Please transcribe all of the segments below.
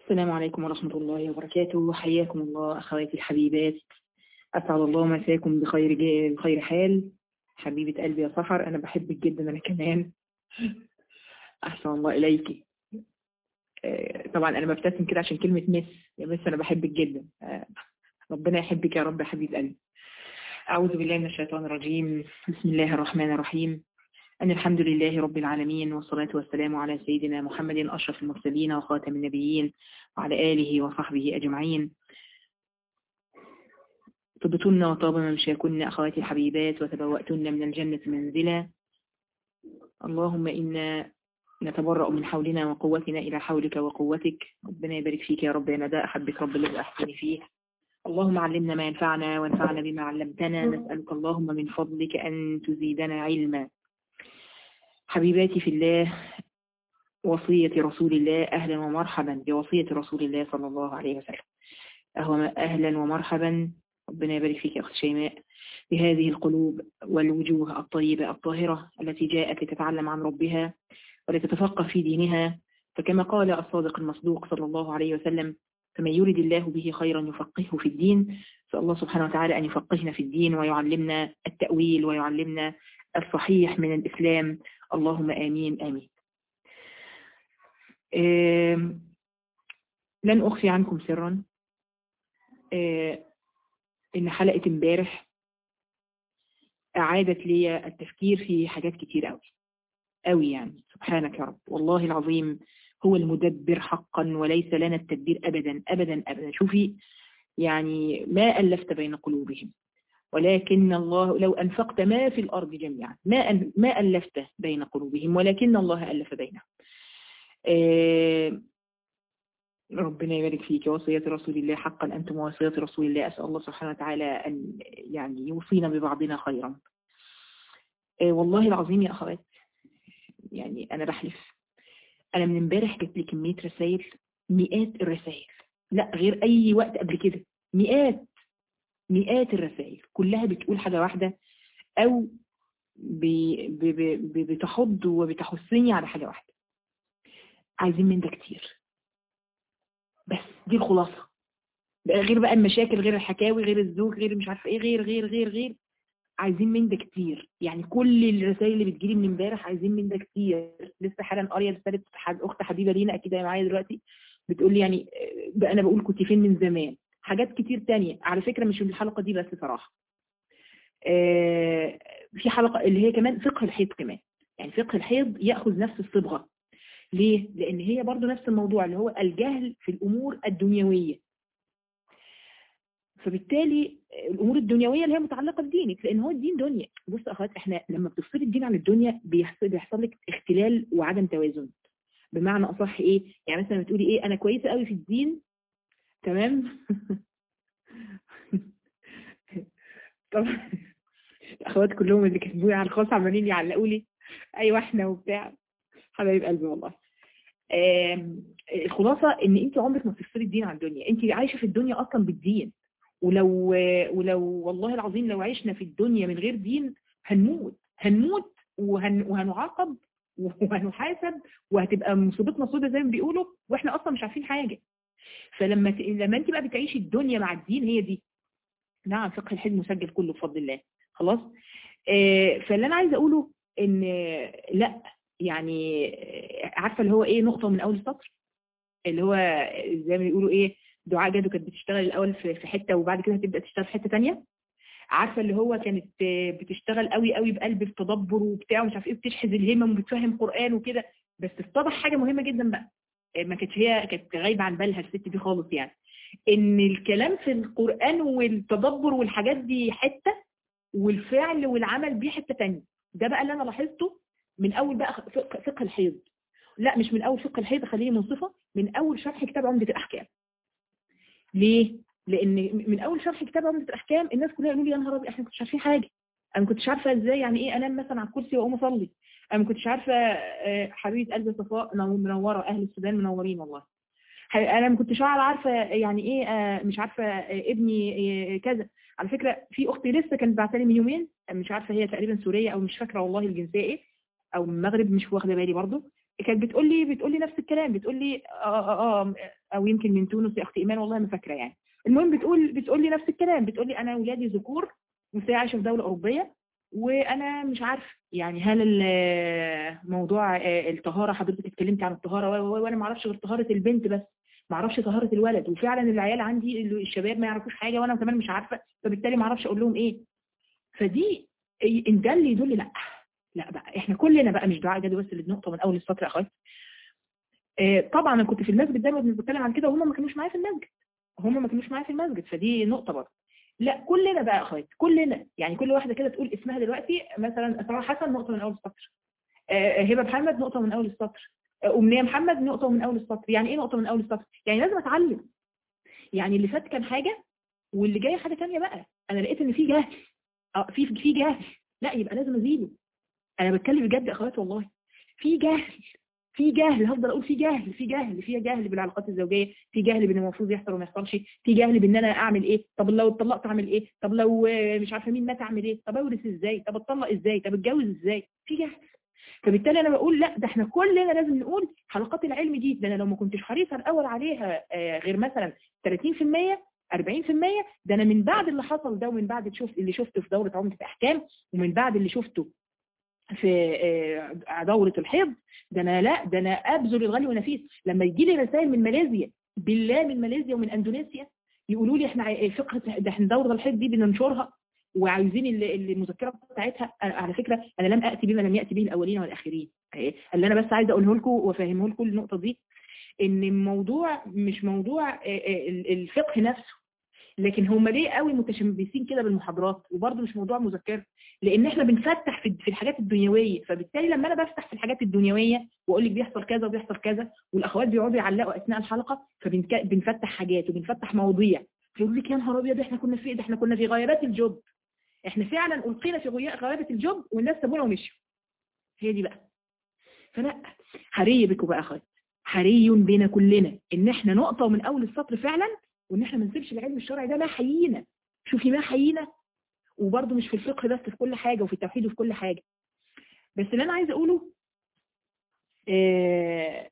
السلام عليكم ورحمة الله وبركاته حياكم الله أخواتي الحبيبات أسعد الله مساكم بخير جا- بخير حال حبيبة قلبي يا سحر أنا بحبك جدا أنا كمان أحسن الله إليك آه، طبعا أنا ببتسم كده عشان كلمة مس يا مس أنا بحبك جدا آه، ربنا يحبك يا رب يا حبيب قلبي أعوذ بالله من الشيطان الرجيم بسم الله الرحمن الرحيم أن الحمد لله رب العالمين والصلاة والسلام على سيدنا محمد أشرف المرسلين وخاتم النبيين وعلى آله وصحبه أجمعين طبتن وطاب ممشاكن أخواتي الحبيبات وتبوأتن من الجنة منزلا اللهم إنا نتبرأ من حولنا وقوتنا إلى حولك وقوتك ربنا يبارك فيك يا رب يا نداء أحبك رب الذي أحسن فيه اللهم علمنا ما ينفعنا وانفعنا بما علمتنا نسألك اللهم من فضلك أن تزيدنا علما حبيباتي في الله وصية رسول الله أهلا ومرحبا بوصية رسول الله صلى الله عليه وسلم أهو- أهلا ومرحبا ربنا يبارك فيك يا أخت شيماء بهذه القلوب والوجوه الطيبة الطاهرة التي جاءت لتتعلم عن ربها ولتتفقه في دينها فكما قال الصادق المصدوق صلى الله عليه وسلم فمن يرد الله به خيرا يفقهه في الدين فالله سبحانه وتعالى أن يفقهنا في الدين ويعلمنا التأويل ويعلمنا الصحيح من الإسلام اللهم آمين آمين آم، لن أخفي عنكم سرا آه، إن حلقة امبارح أعادت لي التفكير في حاجات كتير أوي أوي يعني سبحانك يا رب والله العظيم هو المدبر حقا وليس لنا التدبير أبدا أبدا أبدا شوفي يعني ما ألفت بين قلوبهم ولكن الله لو أنفقت ما في الأرض جميعا ما أن ما ألفت بين قلوبهم ولكن الله ألف بينهم آه، ربنا يبارك فيك وصية رسول الله حقا أنتم وصية رسول الله أسأل الله سبحانه وتعالى أن يعني يوصينا ببعضنا خيرا آه، والله العظيم يا أخوات يعني أنا بحلف أنا من امبارح جات لي كمية رسائل مئات الرسائل لا غير أي وقت قبل كده مئات مئات الرسائل كلها بتقول حاجة واحدة أو ب- ب- ب- ب- بتحض وبتحثني على حاجة واحدة عايزين من ده كتير بس دي الخلاصة بقى غير بقى المشاكل غير الحكاوي غير الزوج غير مش عارفه ايه غير غير غير غير عايزين من ده كتير يعني كل الرسائل اللي بتجيلي من امبارح عايزين من ده كتير لسه حالا قاريه رساله حد- اخت حبيبه لينا اكيد هي معايا دلوقتي بتقول لي يعني آه، بقى انا بقول كنت فين من زمان حاجات كتير تانية على فكره مش من الحلقه دي بس صراحه آه، في حلقه اللي هي كمان فقه الحيض كمان يعني فقه الحيض ياخذ نفس الصبغه ليه؟ لأن هي برضو نفس الموضوع اللي هو الجهل في الأمور الدنيوية فبالتالي الأمور الدنيوية اللي هي متعلقة بدينك لأن هو الدين دنيا بص يا أخوات إحنا لما بتفصلي الدين عن الدنيا بيحصل, بيحصل لك اختلال وعدم توازن بمعنى أصح إيه؟ يعني مثلا بتقولي إيه أنا كويسة قوي في الدين تمام طبعا الأخوات كلهم اللي كتبوا لي على الخاص عمالين يعلقوا لي أيوه إحنا وبتاع حبايب قلبي والله آم، الخلاصة ان انت عمرك ما تفصلي الدين عن الدنيا انت عايشة في الدنيا اصلا بالدين ولو ولو والله العظيم لو عشنا في الدنيا من غير دين هنموت هنموت وهن وهنعاقب وهنحاسب وهتبقى مصيبتنا سودة زي ما بيقولوا واحنا اصلا مش عارفين حاجة فلما ت... لما انت بقى بتعيشي الدنيا مع الدين هي دي نعم فقه الحلم مسجل كله بفضل الله خلاص آه فاللي انا عايزه اقوله ان آه، لا يعني عارفه اللي هو ايه نقطه من اول السطر اللي هو زي ما بيقولوا ايه دعاء جدو كانت بتشتغل الاول في في حته وبعد كده هتبدا تشتغل في حته ثانيه عارفه اللي هو كانت بتشتغل قوي قوي بقلب التدبر وبتاع ومش عارف ايه بتشحذ الهمم وبتفهم قران وكده بس اتضح حاجه مهمه جدا بقى ما كانتش هي كانت غايبه عن بالها الست دي خالص يعني ان الكلام في القران والتدبر والحاجات دي حته والفعل والعمل بيه حته ثانيه ده بقى اللي انا لاحظته من اول بقى فقه, فقه الحيض لا مش من اول فقه الحيض خليني منصفه من اول شرح كتاب عمده الاحكام ليه لان من اول شرح كتاب عمده الاحكام الناس كلها يقولوا لي يا نهار ابيض احنا ما كنتش عارفين حاجه انا ما كنتش عارفه ازاي يعني ايه انام مثلا على الكرسي واقوم اصلي انا ما كنتش عارفه آه، حبيبه قلبي صفاء منوره اهل السودان منورين والله ح- انا ما كنتش عارفه يعني ايه آه، مش عارفه آه، ابني آه، كذا على فكره في اختي لسه كانت بعتلي من يومين مش عارفه هي تقريبا سوريه او مش فاكره والله الجنسيه ايه او من المغرب مش واخده بالي برضو كانت بتقول لي بتقول لي نفس الكلام بتقول لي اه اه, آه او يمكن من تونس يا اختي ايمان والله ما فاكره يعني المهم بتقول بتقول لي نفس الكلام بتقول لي انا اولادي ذكور وهي عايشه في دوله اوروبيه وانا مش عارفه يعني هل موضوع الطهاره حضرتك اتكلمتي عن الطهاره وانا ما اعرفش غير طهاره البنت بس ما اعرفش طهاره الولد وفعلا العيال عندي الشباب ما يعرفوش حاجه وانا كمان مش عارفه فبالتالي ما اعرفش اقول لهم ايه فدي ان ده اللي يدل لا لا بقى احنا كلنا بقى مش دعاء جدول بس للنقطه من اول السطر يا اخواتي طبعا انا كنت في المسجد ده بتكلم عن كده وهم ما كانوش معايا في المسجد هم ما كانوش معايا في المسجد فدي نقطه برضه لا كلنا بقى يا اخواتي كلنا يعني كل واحده كده تقول اسمها دلوقتي مثلا اسراء حسن نقطه من اول السطر هبه محمد نقطه من اول السطر امنيه محمد نقطه من اول السطر يعني ايه نقطه من اول السطر يعني لازم اتعلم يعني اللي فات كان حاجه واللي جاي حاجه ثانيه بقى انا لقيت ان في جهل اه في في جهل لا يبقى لازم ازيده انا بتكلم بجد يا اخواتي والله في جهل في جهل هفضل اقول في جهل في جهل في جهل بالعلاقات الزوجيه في جهل بان المفروض يحصل وما يحصلش في جهل بان انا اعمل ايه طب لو اتطلقت اعمل ايه طب لو مش عارفه مين مات اعمل ايه طب اورث ازاي طب اتطلق ازاي طب اتجوز ازاي في جهل فبالتالي انا بقول لا ده احنا كلنا لازم نقول حلقات العلم دي ده انا لو ما كنتش حريصه الاول عليها غير مثلا 30% 40% ده انا من بعد اللي حصل ده ومن بعد شوف اللي شفته في دوره عمده احكام ومن بعد اللي شفته في دورة الحيض ده انا لا ده انا ابذل الغالي والنفيس لما يجي لي رسائل من ماليزيا بالله من ماليزيا ومن اندونيسيا يقولوا لي احنا فقه ده احنا دورة الحيض دي بننشرها وعايزين المذكره بتاعتها على فكره انا لم اتي بما لم ياتي به الاولين والاخرين اللي انا بس عايزه اقوله لكم وافهمه لكم النقطه دي ان الموضوع مش موضوع الفقه نفسه لكن هم ليه قوي متشبثين كده بالمحاضرات وبرضه مش موضوع مذكره لان احنا بنفتح في الحاجات الدنيويه فبالتالي لما انا بفتح في الحاجات الدنيويه واقول لك بيحصل كذا وبيحصل كذا والاخوات بيقعدوا يعلقوا اثناء الحلقه فبنفتح حاجات وبنفتح مواضيع فيقول لك يا نهار ابيض احنا كنا في ده احنا كنا في غيابات الجب احنا فعلا القينا في غيابه الجب والناس سابونا ومشوا هي دي بقى فلا حري بكم بقى اخوات حري بينا كلنا ان احنا نقطه من اول السطر فعلا وان احنا ما نسيبش العلم الشرعي ده ما حيينا شوفي ما حيينا وبرده مش في الفقه بس في كل حاجة وفي التوحيد وفي كل حاجة بس اللي انا عايزه اقوله آه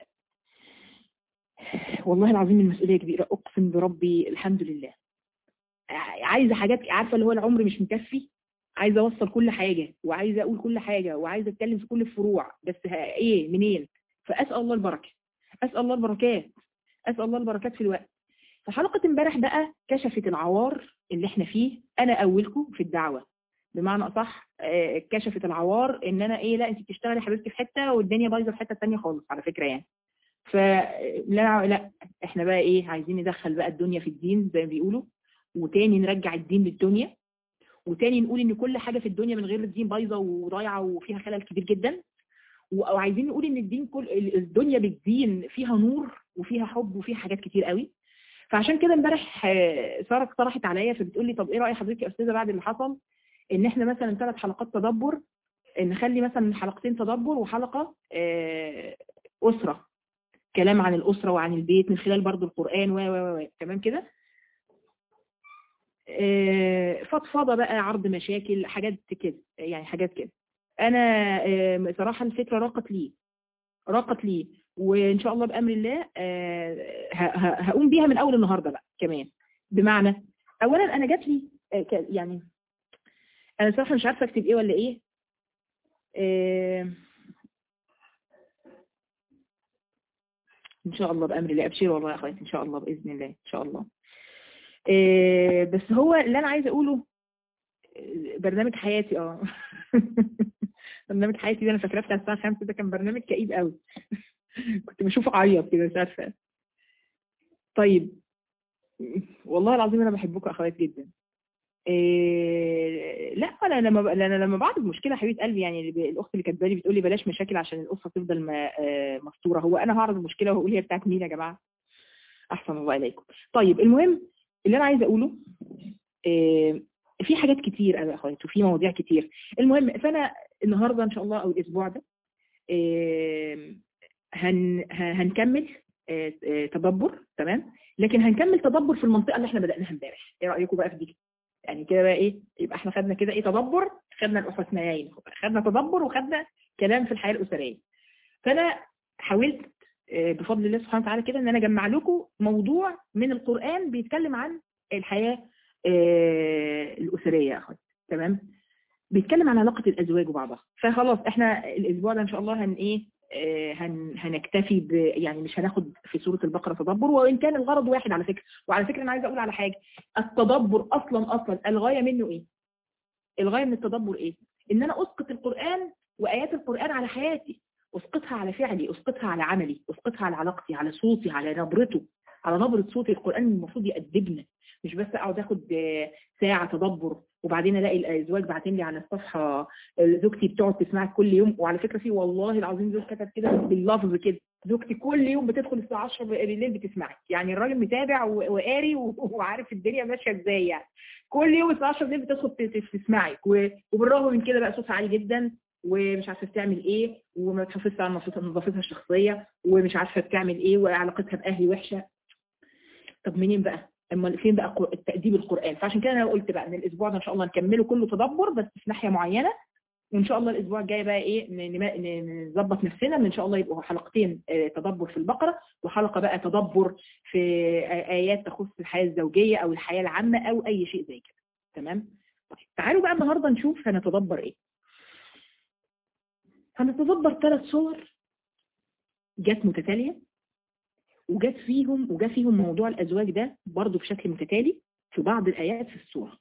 والله العظيم المسؤولية كبيرة اقسم بربي الحمد لله عايزة حاجات عارفة اللي هو العمر مش مكفي عايزة اوصل كل حاجة وعايزة اقول كل حاجة وعايزة اتكلم في كل الفروع بس ايه منين فاسأل الله البركة اسأل الله البركات اسأل الله البركات في الوقت فحلقة امبارح بقى كشفت العوار اللي احنا فيه انا اولكم في الدعوة بمعنى اصح كشفت العوار ان انا ايه لا انت بتشتغلي حبيبتي في حتة والدنيا بايظه في حتة ثانيه خالص على فكرة يعني فلا لا احنا بقى ايه عايزين ندخل بقى الدنيا في الدين زي ما بيقولوا وتاني نرجع الدين للدنيا وتاني نقول ان كل حاجة في الدنيا من غير الدين بايظه وضايعه وفيها خلل كبير جدا وعايزين نقول ان الدين كل الدنيا بالدين فيها نور وفيها حب وفيها حاجات كتير قوي فعشان كده امبارح ساره اقترحت عليا فبتقول لي طب ايه راي حضرتك يا استاذه بعد اللي حصل ان احنا مثلا ثلاث حلقات تدبر نخلي مثلا حلقتين تدبر وحلقه اسره كلام عن الاسره وعن البيت من خلال برضو القران و و تمام كده فضفضه بقى عرض مشاكل حاجات كده يعني حاجات كده انا صراحه الفكره راقت لي راقت لي وان شاء الله بامر الله هقوم بيها من اول النهارده بقى كمان بمعنى اولا انا جات لي يعني انا صراحه مش عارفه اكتب ايه ولا ايه ان شاء الله بامر الله ابشروا والله يا اخواتي ان شاء الله باذن الله ان شاء الله بس هو اللي انا عايزه اقوله برنامج حياتي اه برنامج حياتي ده انا فاكراه بتاع الساعه 5 ده كان برنامج كئيب قوي كنت بشوفه اعيط كده مش عارفه طيب والله العظيم انا بحبكم اخوات جدا إيه لا انا لما انا لما بعرض مشكله حبيبه قلبي يعني الاخت اللي كاتبه لي بتقول لي بلاش مشاكل عشان القصه تفضل مستوره هو انا هعرض المشكله واقول هي بتاعت مين يا جماعه احسن الله اليكم طيب المهم اللي انا عايزه اقوله إيه في حاجات كتير قوي يا اخواتي وفي مواضيع كتير المهم فانا النهارده ان شاء الله او الاسبوع ده إيه هن هنكمل تدبر تمام لكن هنكمل تدبر في المنطقه اللي احنا بدأناها امبارح ايه رايكم بقى في دي يعني كده بقى ايه يبقى احنا خدنا كده ايه تدبر خدنا الحسنيين خدنا تدبر وخدنا كلام في الحياه الاسريه فانا حاولت بفضل الله سبحانه وتعالى كده ان انا اجمع لكم موضوع من القرآن بيتكلم عن الحياة الأسرية يا اخوات تمام بيتكلم عن علاقة الأزواج وبعضها فخلاص احنا الأسبوع ده إن شاء الله هن إيه هن هنكتفي ب يعني مش هناخد في سورة البقرة تدبر وإن كان الغرض واحد على فكرة وعلى فكرة أنا عايزة أقول على حاجة التدبر أصلا أصلا الغاية منه إيه الغاية من التدبر إيه إن أنا أسقط القرآن وآيات القرآن على حياتي أسقطها على فعلي أسقطها على عملي أسقطها على علاقتي على صوتي على نبرته على نبرة صوتي القرآن المفروض يأدبنا مش بس اقعد اخد ساعة تدبر وبعدين الاقي الازواج باعتين لي على الصفحة زوجتي بتقعد تسمعك كل يوم وعلى فكرة في والله العظيم زوج كتب كده باللفظ كده زوجتي كل يوم بتدخل الساعة 10 بالليل بتسمعك يعني الراجل متابع وقاري وعارف الدنيا ماشية ازاي يعني كل يوم الساعة 10 بالليل بتدخل تسمعك وبالرغم من كده بقى صوتها عالي جدا ومش عارفه بتعمل ايه وما بتحافظش على نظافتها الشخصيه ومش عارفه بتعمل ايه وعلاقتها باهلي وحشه طب منين بقى اما فين بقى التأديب القرآن فعشان كده انا قلت بقى ان الاسبوع ده ان شاء الله نكمله كله تدبر بس في ناحية معينة وان شاء الله الاسبوع الجاي بقى ايه نظبط نفسنا ان ان شاء الله يبقوا حلقتين تدبر في البقرة وحلقة بقى تدبر في ايات تخص الحياة الزوجية او الحياة العامة او اي شيء زي كده تمام طيب تعالوا بقى النهاردة نشوف هنتدبر ايه هنتدبر ثلاث صور جت متتالية وجات فيهم وجا فيهم موضوع الأزواج ده برضه بشكل متتالي في بعض الآيات في السورة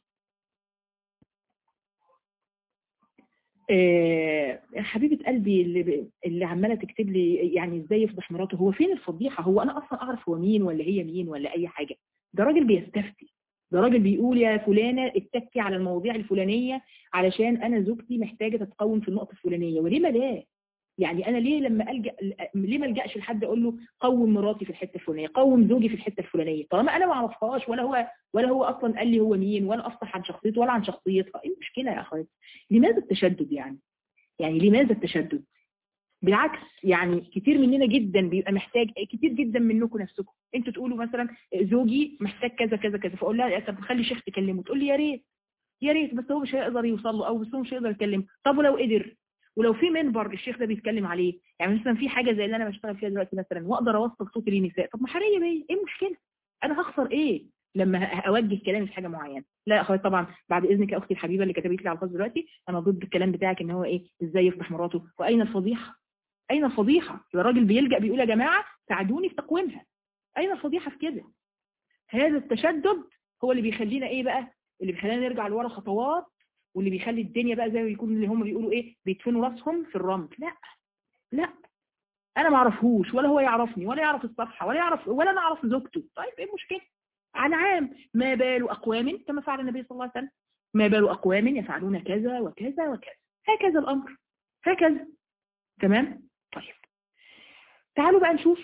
آه حبيبة قلبي اللي, اللي عمالة تكتب لي يعني ازاي يفضح مراته هو فين الفضيحة هو أنا أصلا أعرف هو مين ولا هي مين ولا أي حاجة ده راجل بيستفتي ده راجل بيقول يا فلانة اتكي على المواضيع الفلانية علشان أنا زوجتي محتاجة تتقوم في النقطة الفلانية وليه ما لا يعني انا ليه لما الجا ليه ما الجاش لحد اقول له قوم مراتي في الحته الفلانيه قوم زوجي في الحته الفلانيه طالما انا ما اعرفهاش ولا هو ولا هو اصلا قال لي هو مين ولا افصح عن شخصيته ولا عن شخصيتها ايه المشكله يا اخواتي لماذا التشدد يعني يعني لماذا التشدد بالعكس يعني كتير مننا جدا بيبقى محتاج كتير جدا منكم نفسكم انتوا تقولوا مثلا زوجي محتاج كذا كذا كذا فاقول لها طب خلي شيخ تكلمه تقول لي يا ريت يا ريت بس هو مش هيقدر يوصل له او بس هو مش هيقدر يكلمه طب ولو قدر ولو في منبر الشيخ ده بيتكلم عليه يعني مثلا في حاجة زي اللي انا بشتغل فيها دلوقتي مثلا واقدر اوصل صوتي للنساء طب ما حريه بيا ايه المشكله انا هخسر ايه لما اوجه كلامي في حاجه معينه لا اخويا طبعا بعد اذنك يا اختي الحبيبه اللي كتبت لي على الخاص دلوقتي انا ضد الكلام بتاعك ان هو ايه ازاي يفضح مراته واين الفضيحه اين الفضيحه الراجل بيلجا بيقول يا جماعه ساعدوني في تقويمها اين الفضيحه في كده هذا التشدد هو اللي بيخلينا ايه بقى اللي بيخلينا نرجع لورا خطوات واللي بيخلي الدنيا بقى زي ما يكون اللي هم بيقولوا ايه بيدفنوا راسهم في الرمل لا لا انا ما اعرفهوش ولا هو يعرفني ولا يعرف الصفحه ولا يعرف ولا انا اعرف زوجته طيب ايه المشكله على عام ما بال اقوام كما فعل النبي صلى الله عليه وسلم ما بال اقوام يفعلون كذا وكذا وكذا هكذا الامر هكذا تمام طيب تعالوا بقى نشوف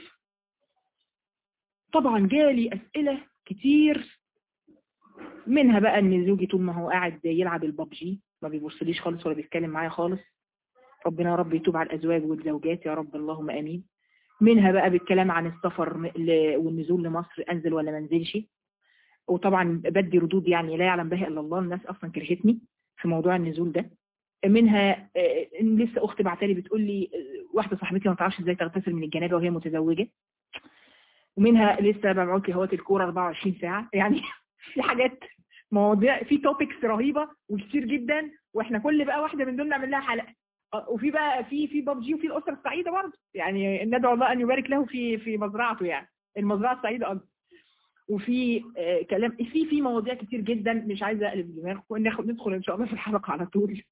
طبعا جالي اسئله كتير منها بقى ان زوجي طول ما هو قاعد يلعب البابجي ما بيبصليش خالص ولا بيتكلم معايا خالص ربنا يا رب يتوب على الازواج والزوجات يا رب اللهم امين منها بقى بالكلام عن السفر والنزول لمصر انزل ولا ما انزلش وطبعا بدي ردود يعني لا يعلم بها الا الله الناس اصلا كرهتني في موضوع النزول ده منها ان لسه اختي بعتلي بتقول لي واحده صاحبتي ما تعرفش ازاي تغتسل من الجنابه وهي متزوجه ومنها لسه ببعت لي هوات الكوره 24 ساعه يعني في حاجات مواضيع في توبكس رهيبه وكتير جدا واحنا كل بقى واحده من دول نعمل لها حلقه وفي بقى في في ببجي وفي الاسره السعيده برضه يعني ندعو الله ان يبارك له في في مزرعته يعني المزرعه السعيده قصدي وفي آه كلام في في مواضيع كتير جدا مش عايزه اقلب دماغكم ناخد ندخل ان شاء الله في الحلقه على طول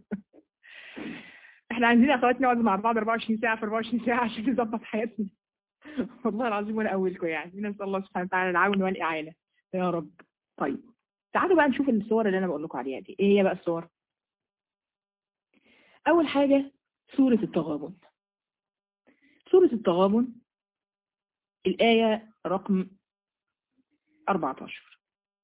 احنا عايزين اخواتنا نقعد مع بعض 24 ساعه في 24 ساعه عشان نظبط حياتنا والله العظيم وانا اولكم يعني نسال الله سبحانه وتعالى العون والاعانه يا رب طيب تعالوا بقى نشوف الصور اللي انا بقول لكم عليها دي ايه هي بقى الصور اول حاجة سورة التغابن سورة التغابن الآية رقم 14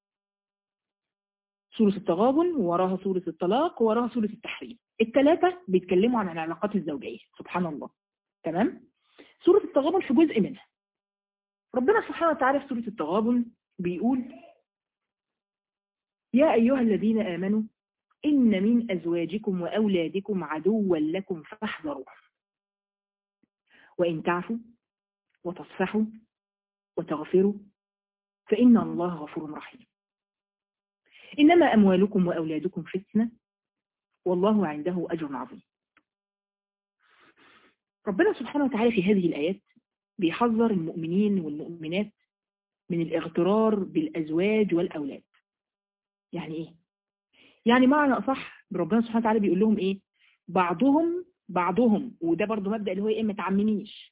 سورة التغابن وراها سورة الطلاق وراها سورة التحريم الثلاثة بيتكلموا عن العلاقات الزوجية سبحان الله تمام سورة التغابن في جزء منها ربنا سبحانه وتعالى في سورة التغابن بيقول يا أيها الذين آمنوا إن من أزواجكم وأولادكم عدوا لكم فاحذروه وإن تعفوا وتصفحوا وتغفروا فإن الله غفور رحيم إنما أموالكم وأولادكم فتنة والله عنده أجر عظيم ربنا سبحانه وتعالى في هذه الآيات بيحذر المؤمنين والمؤمنات من الاغترار بالأزواج والأولاد يعني إيه؟ يعني معنى أصح ربنا سبحانه وتعالى بيقول لهم إيه؟ بعضهم بعضهم وده برضو مبدأ اللي هو إيه ما تعمميش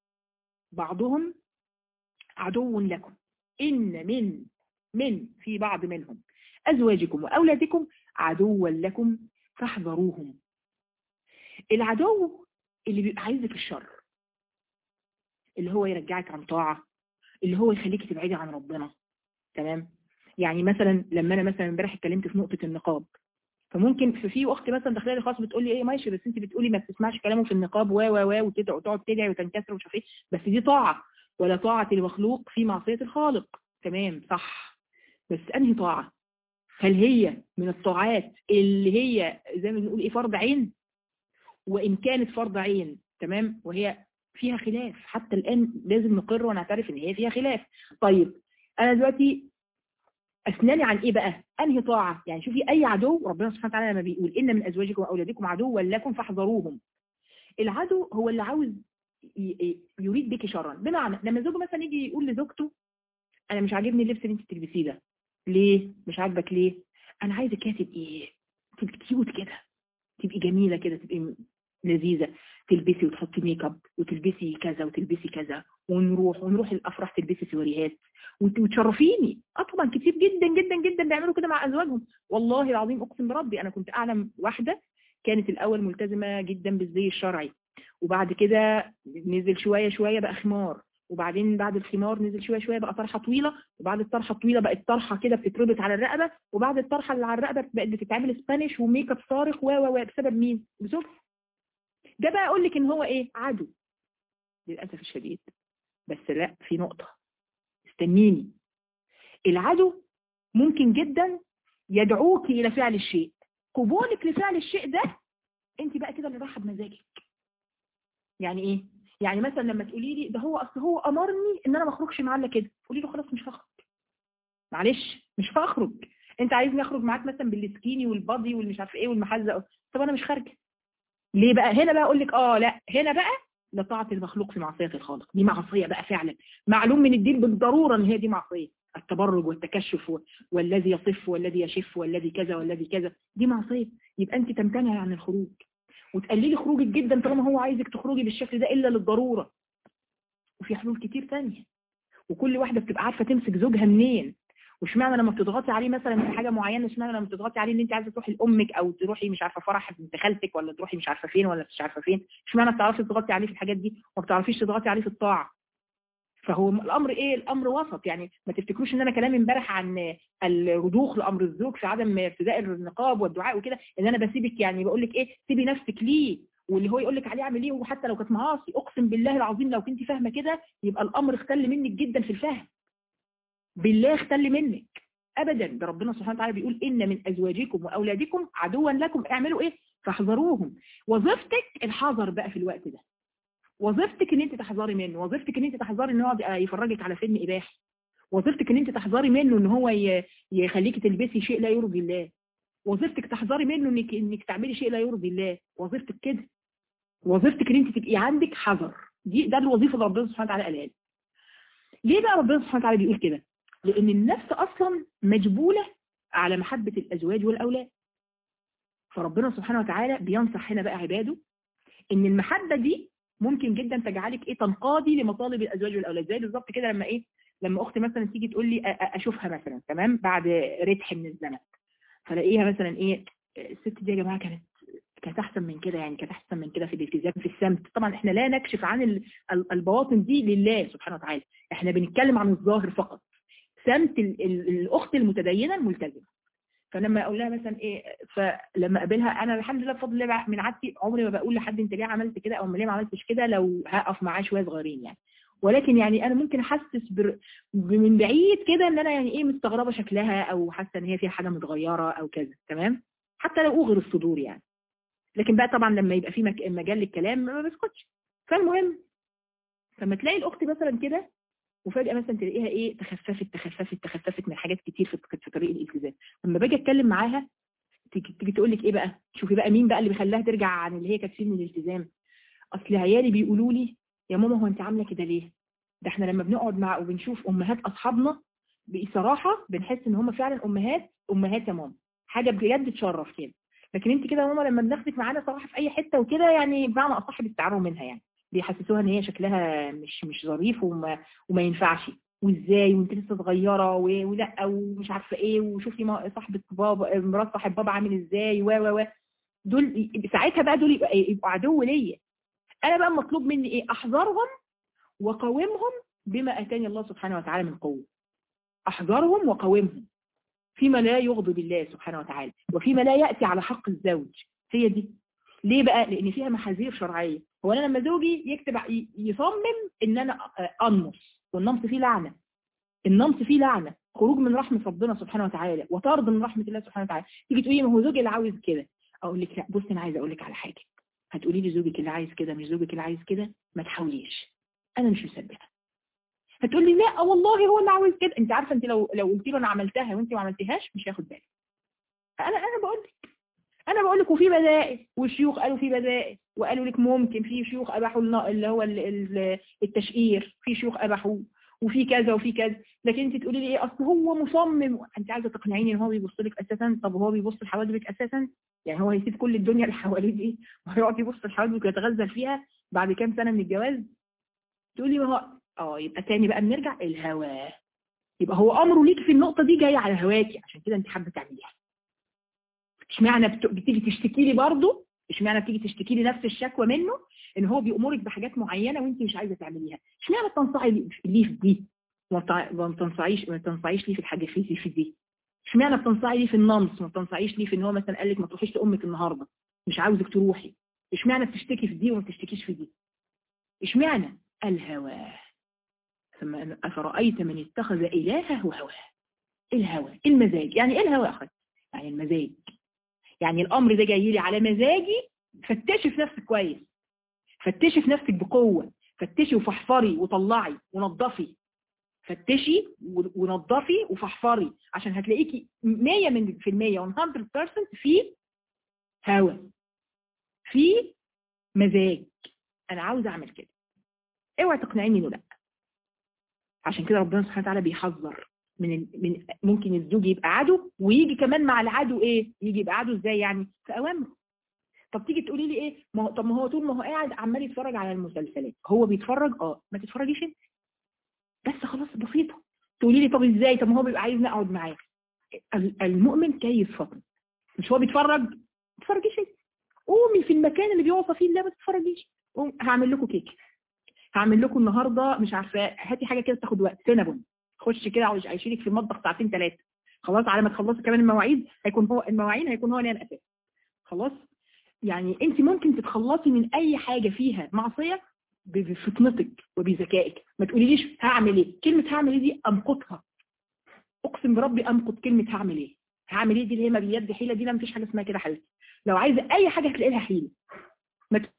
بعضهم عدو لكم إن من من في بعض منهم أزواجكم وأولادكم عدوا لكم فاحذروهم العدو اللي بيبقى عايزك الشر اللي هو يرجعك عن طاعة اللي هو يخليك تبعدي عن ربنا تمام يعني مثلا لما انا مثلا امبارح اتكلمت في نقطة النقاب فممكن في في اخت مثلا داخله لي خلاص بتقول لي ايه ماشي بس انت بتقولي ما بتسمعش كلامه في النقاب و و و وتقعد تدعي وتنكسر ومش عارف ايه بس دي طاعة ولا طاعة المخلوق في معصية الخالق تمام صح بس انهي طاعة هل هي من الطاعات اللي هي زي ما بنقول ايه فرض عين وان كانت فرض عين تمام وهي فيها خلاف حتى الان لازم نقر ونعترف ان هي فيها خلاف طيب انا دلوقتي أثناني عن إيه بقى؟ أنهي طاعة؟ يعني شوفي أي عدو ربنا سبحانه وتعالى لما بيقول إن من أزواجكم وأولادكم عدوا لكم فاحذروهم العدو هو اللي عاوز يريد بك شرا بمعنى لما زوجه مثلا يجي يقول لزوجته أنا مش عاجبني اللبس اللي أنت بتلبسيه ده ليه؟ مش عاجبك ليه؟ أنا عايزك كده تبقي تبقي كيوت كده تبقي جميلة كده تبقي لذيذة تلبسي وتحطي ميك اب وتلبسي كذا وتلبسي كذا ونروح ونروح الافراح تلبسي سواريهات وتشرفيني اه طبعا كتير جدا جدا جدا بيعملوا كده مع ازواجهم والله العظيم اقسم بربي انا كنت اعلم واحده كانت الاول ملتزمه جدا بالزي الشرعي وبعد كده نزل شويه شويه بقى خمار وبعدين بعد الخمار نزل شويه شويه بقى طرحه طويله وبعد الطرحه الطويله بقت طرحه كده بتتربط على الرقبه وبعد الطرحه اللي على الرقبه بقت بتتعمل سبانيش وميك اب صارخ و و بسبب مين؟ بسبب ده بقى اقول لك ان هو ايه عدو للاسف الشديد بس لا في نقطة استنيني العدو ممكن جدا يدعوك الى فعل الشيء قبولك لفعل الشيء ده انت بقى كده اللي رايحه بمزاجك يعني ايه يعني مثلا لما تقولي لي ده هو اصل هو امرني ان انا ما اخرجش معاه الا كده قولي له خلاص مش هخرج معلش مش هخرج انت عايزني اخرج معاك مثلا بالسكيني والبادي والمش عارف ايه والمحزق طب انا مش خارجه ليه بقى هنا بقى اقول لك اه لا هنا بقى لطاعة المخلوق في معصية الخالق دي معصية بقى فعلا معلوم من الدين بالضرورة ان هي دي معصية التبرج والتكشف والذي يصف والذي يشف والذي كذا والذي كذا دي معصية يبقى انت تمتنعي عن الخروج وتقللي خروجك جدا طالما هو عايزك تخرجي بالشكل ده الا للضرورة وفي حلول كتير تانية وكل واحدة بتبقى عارفة تمسك زوجها منين وش معنى لما بتضغطي عليه مثلا في حاجه معينه مش معنى لما بتضغطي عليه ان انت عايزه تروحي لامك او تروحي مش عارفه فرح بنت خالتك ولا تروحي مش عارفه فين ولا مش عارفه فين مش معنى بتعرفي تضغطي عليه في الحاجات دي وما بتعرفيش تضغطي عليه في الطاعه فهو الامر ايه الامر وسط يعني ما تفتكروش ان انا كلامي امبارح عن الرضوخ لامر الزوج في عدم ارتداء النقاب والدعاء وكده ان انا بسيبك يعني بقول لك ايه سيبي نفسك ليه واللي هو يقول لك عليه اعمل ايه وحتى لو كانت معاصي اقسم بالله العظيم لو كنت فاهمه كده يبقى الامر اختل منك جدا في الفهم بالله اختل منك ابدا ده ربنا سبحانه وتعالى بيقول ان من ازواجكم واولادكم عدوا لكم اعملوا ايه فاحذروهم وظيفتك الحذر بقى في الوقت ده وظيفتك ان انت تحذري منه وظيفتك ان انت تحذري ان هو يفرجك على فيلم اباحي وظيفتك ان انت تحذري منه ان هو يخليكي تلبسي شيء لا يرضي الله وظيفتك تحذري منه انك انك تعملي شيء لا يرضي الله وظيفتك كده وظيفتك ان انت تبقي عندك حذر دي ده الوظيفه اللي ربنا سبحانه وتعالى قالها ليه بقى ربنا سبحانه وتعالى بيقول كده لأن النفس أصلا مجبولة على محبة الأزواج والأولاد فربنا سبحانه وتعالى بينصح هنا بقى عباده إن المحبة دي ممكن جدا تجعلك إيه تنقادي لمطالب الأزواج والأولاد زي بالظبط كده لما إيه لما أختي مثلا تيجي تقول لي أشوفها مثلا تمام بعد رتح من الزمن فلاقيها مثلا إيه الست دي يا جماعة كانت كانت احسن من كده يعني كانت احسن من كده في الالتزام في السمت طبعا احنا لا نكشف عن البواطن دي لله سبحانه وتعالى احنا بنتكلم عن الظاهر فقط سمت الاخت المتدينه الملتزمه فلما اقول لها مثلا ايه فلما اقابلها انا الحمد لله بفضل الله من عادتي عمري ما بقول لحد انت ليه عملت كده او ليه ما عملتش كده لو هقف معاه شويه صغيرين يعني ولكن يعني انا ممكن احسس بر... من بعيد كده ان انا يعني ايه مستغربه شكلها او حاسه ان هي فيها حاجه متغيره او كذا تمام حتى لو اغر الصدور يعني لكن بقى طبعا لما يبقى في مك... مجال للكلام ما بسكتش فالمهم فما تلاقي الاخت مثلا كده وفجاه مثلا تلاقيها ايه تخففت تخففت تخففت من حاجات كتير في في طريق الالتزام لما باجي اتكلم معاها تيجي تيجي تقول لك ايه بقى شوفي بقى مين بقى اللي بيخليها ترجع عن اللي هي كانت فيه من الالتزام اصل عيالي بيقولوا لي يا ماما هو انت عامله كده ليه ده احنا لما بنقعد مع وبنشوف امهات اصحابنا بصراحه بنحس ان هم فعلا امهات امهات يا ماما حاجه بجد تشرف كده لكن انت كده يا ماما لما بناخدك معانا صراحه في اي حته وكده يعني بمعنى اصح بيستعاروا منها يعني بيحسسوها ان هي شكلها مش مش ظريف وما, وما ينفعش وازاي وانت لسه صغيره و- ولا ومش عارفه ايه وشوفي ما- صاحبه بابا مرات صاحب بابا عامل ازاي و و و دول ساعتها بقى دول يبقى إيه؟ يبقوا عدو ليا انا بقى مطلوب مني ايه احذرهم وقاومهم بما اتاني الله سبحانه وتعالى من قوه احذرهم وقاومهم فيما لا يغضب الله سبحانه وتعالى وفيما لا ياتي على حق الزوج هي دي ليه بقى لان فيها محاذير شرعيه هو انا لما زوجي يكتب ي- يصمم ان انا انمص والنمص فيه لعنه النمص فيه لعنه خروج من رحمه ربنا سبحانه وتعالى وطرد من رحمه الله سبحانه وتعالى تيجي تقولي ما هو زوجي اللي عاوز كده اقول لك لا بصي انا عايزه اقول لك على حاجه هتقولي لي زوجك اللي عايز كده مش زوجك اللي عايز كده ما تحاوليش انا مش مصدقه هتقولي لا والله هو اللي عاوز كده انت عارفه انت لو لو قلت له انا عملتها وانت ما عملتيهاش مش هياخد باله انا انا بقول لك انا بقول لك وفي بدائل والشيوخ قالوا في بدائل وقالوا لك ممكن في شيوخ اباحوا الن- اللي هو ال- ال- التشقير في شيوخ اباحوه وفي كذا وفي كذا لكن انت تقولي لي ايه اصل هو مصمم انت عايزه تقنعيني ان هو بيبص لك اساسا طب هو بيبص لحواجبك اساسا يعني هو هيسيب كل الدنيا اللي حواليه دي وهيقعد يبص لحواجبك ويتغزل فيها بعد كام سنه من الجواز تقولي ما هو اه يبقى تاني بقى بنرجع الهوى يبقى هو امره ليك في النقطه دي جاي على هواكي عشان كده انت حابه تعمليها اشمعنى بت- بتيجي تشتكي لي برضه اشمعنى بتيجي تشتكي لي نفس الشكوى منه ان هو بيامرك بحاجات معينه وانت مش عايزه تعمليها اشمعنى بتنصحي لي ليه في دي وما بتع- ما بتنصحيش ما بتنصحيش ليه في الحاجه في في دي اشمعنى بتنصحي ليه في النمص ما بتنصحيش ليه في ان هو مثلا قال لك ما تروحيش لامك النهارده مش عاوزك تروحي اشمعنى بتشتكي في دي وما بتشتكيش في دي اشمعنى الهوى ثم افرايت من اتخذ الهه هواه الهوى المزاج يعني ايه الهوى يا اخي يعني المزاج يعني الامر ده جاي لي على مزاجي فتشي في نفسك كويس فتشي في نفسك بقوه فتشي وفحفري وطلعي ونظفي فتشي و- ونظفي وفحفري عشان هتلاقيكي 100 من في المية 100% في هوى في مزاج انا عاوز اعمل كده اوعي تقنعيني انه لا عشان كده ربنا سبحانه وتعالى بيحذر من ال- من ممكن الزوج يبقى عدو ويجي كمان مع العدو ايه يجي يبقى عدو ازاي يعني في اوامره طب تيجي تقولي لي ايه ما هو طب ما هو طول ما هو قاعد عمال يتفرج على المسلسلات هو بيتفرج اه ما تتفرجيش انت بس خلاص بسيطه تقولي لي طب ازاي طب ما هو بيبقى عايزني اقعد معاه ال- المؤمن كيف فطن مش هو بيتفرج ما تتفرجيش انت قومي في المكان اللي بيوصى فيه الله ما تتفرجيش قوم هعمل لكم كيك هعمل لكم النهارده مش عارفه هاتي حاجه كده تاخد وقت سينابون خش كده عايش- عايشينك في المطبخ ساعتين ثلاثه خلاص على ما تخلصي كمان المواعيد هيكون هو المواعين هيكون هو نام اساسا خلاص يعني انت ممكن تتخلصي من اي حاجه فيها معصيه ب- بفطنتك وبذكائك ما تقوليليش هعمل ايه كلمه هعمل ايه دي امقتها اقسم بربي امقت كلمه هعمل ايه هعمل ايه دي اللي هي ما بيد حيله دي لا مفيش حاجه اسمها كده حبيبتي لو عايزه اي حاجه هتلاقي لها حيله ما ت-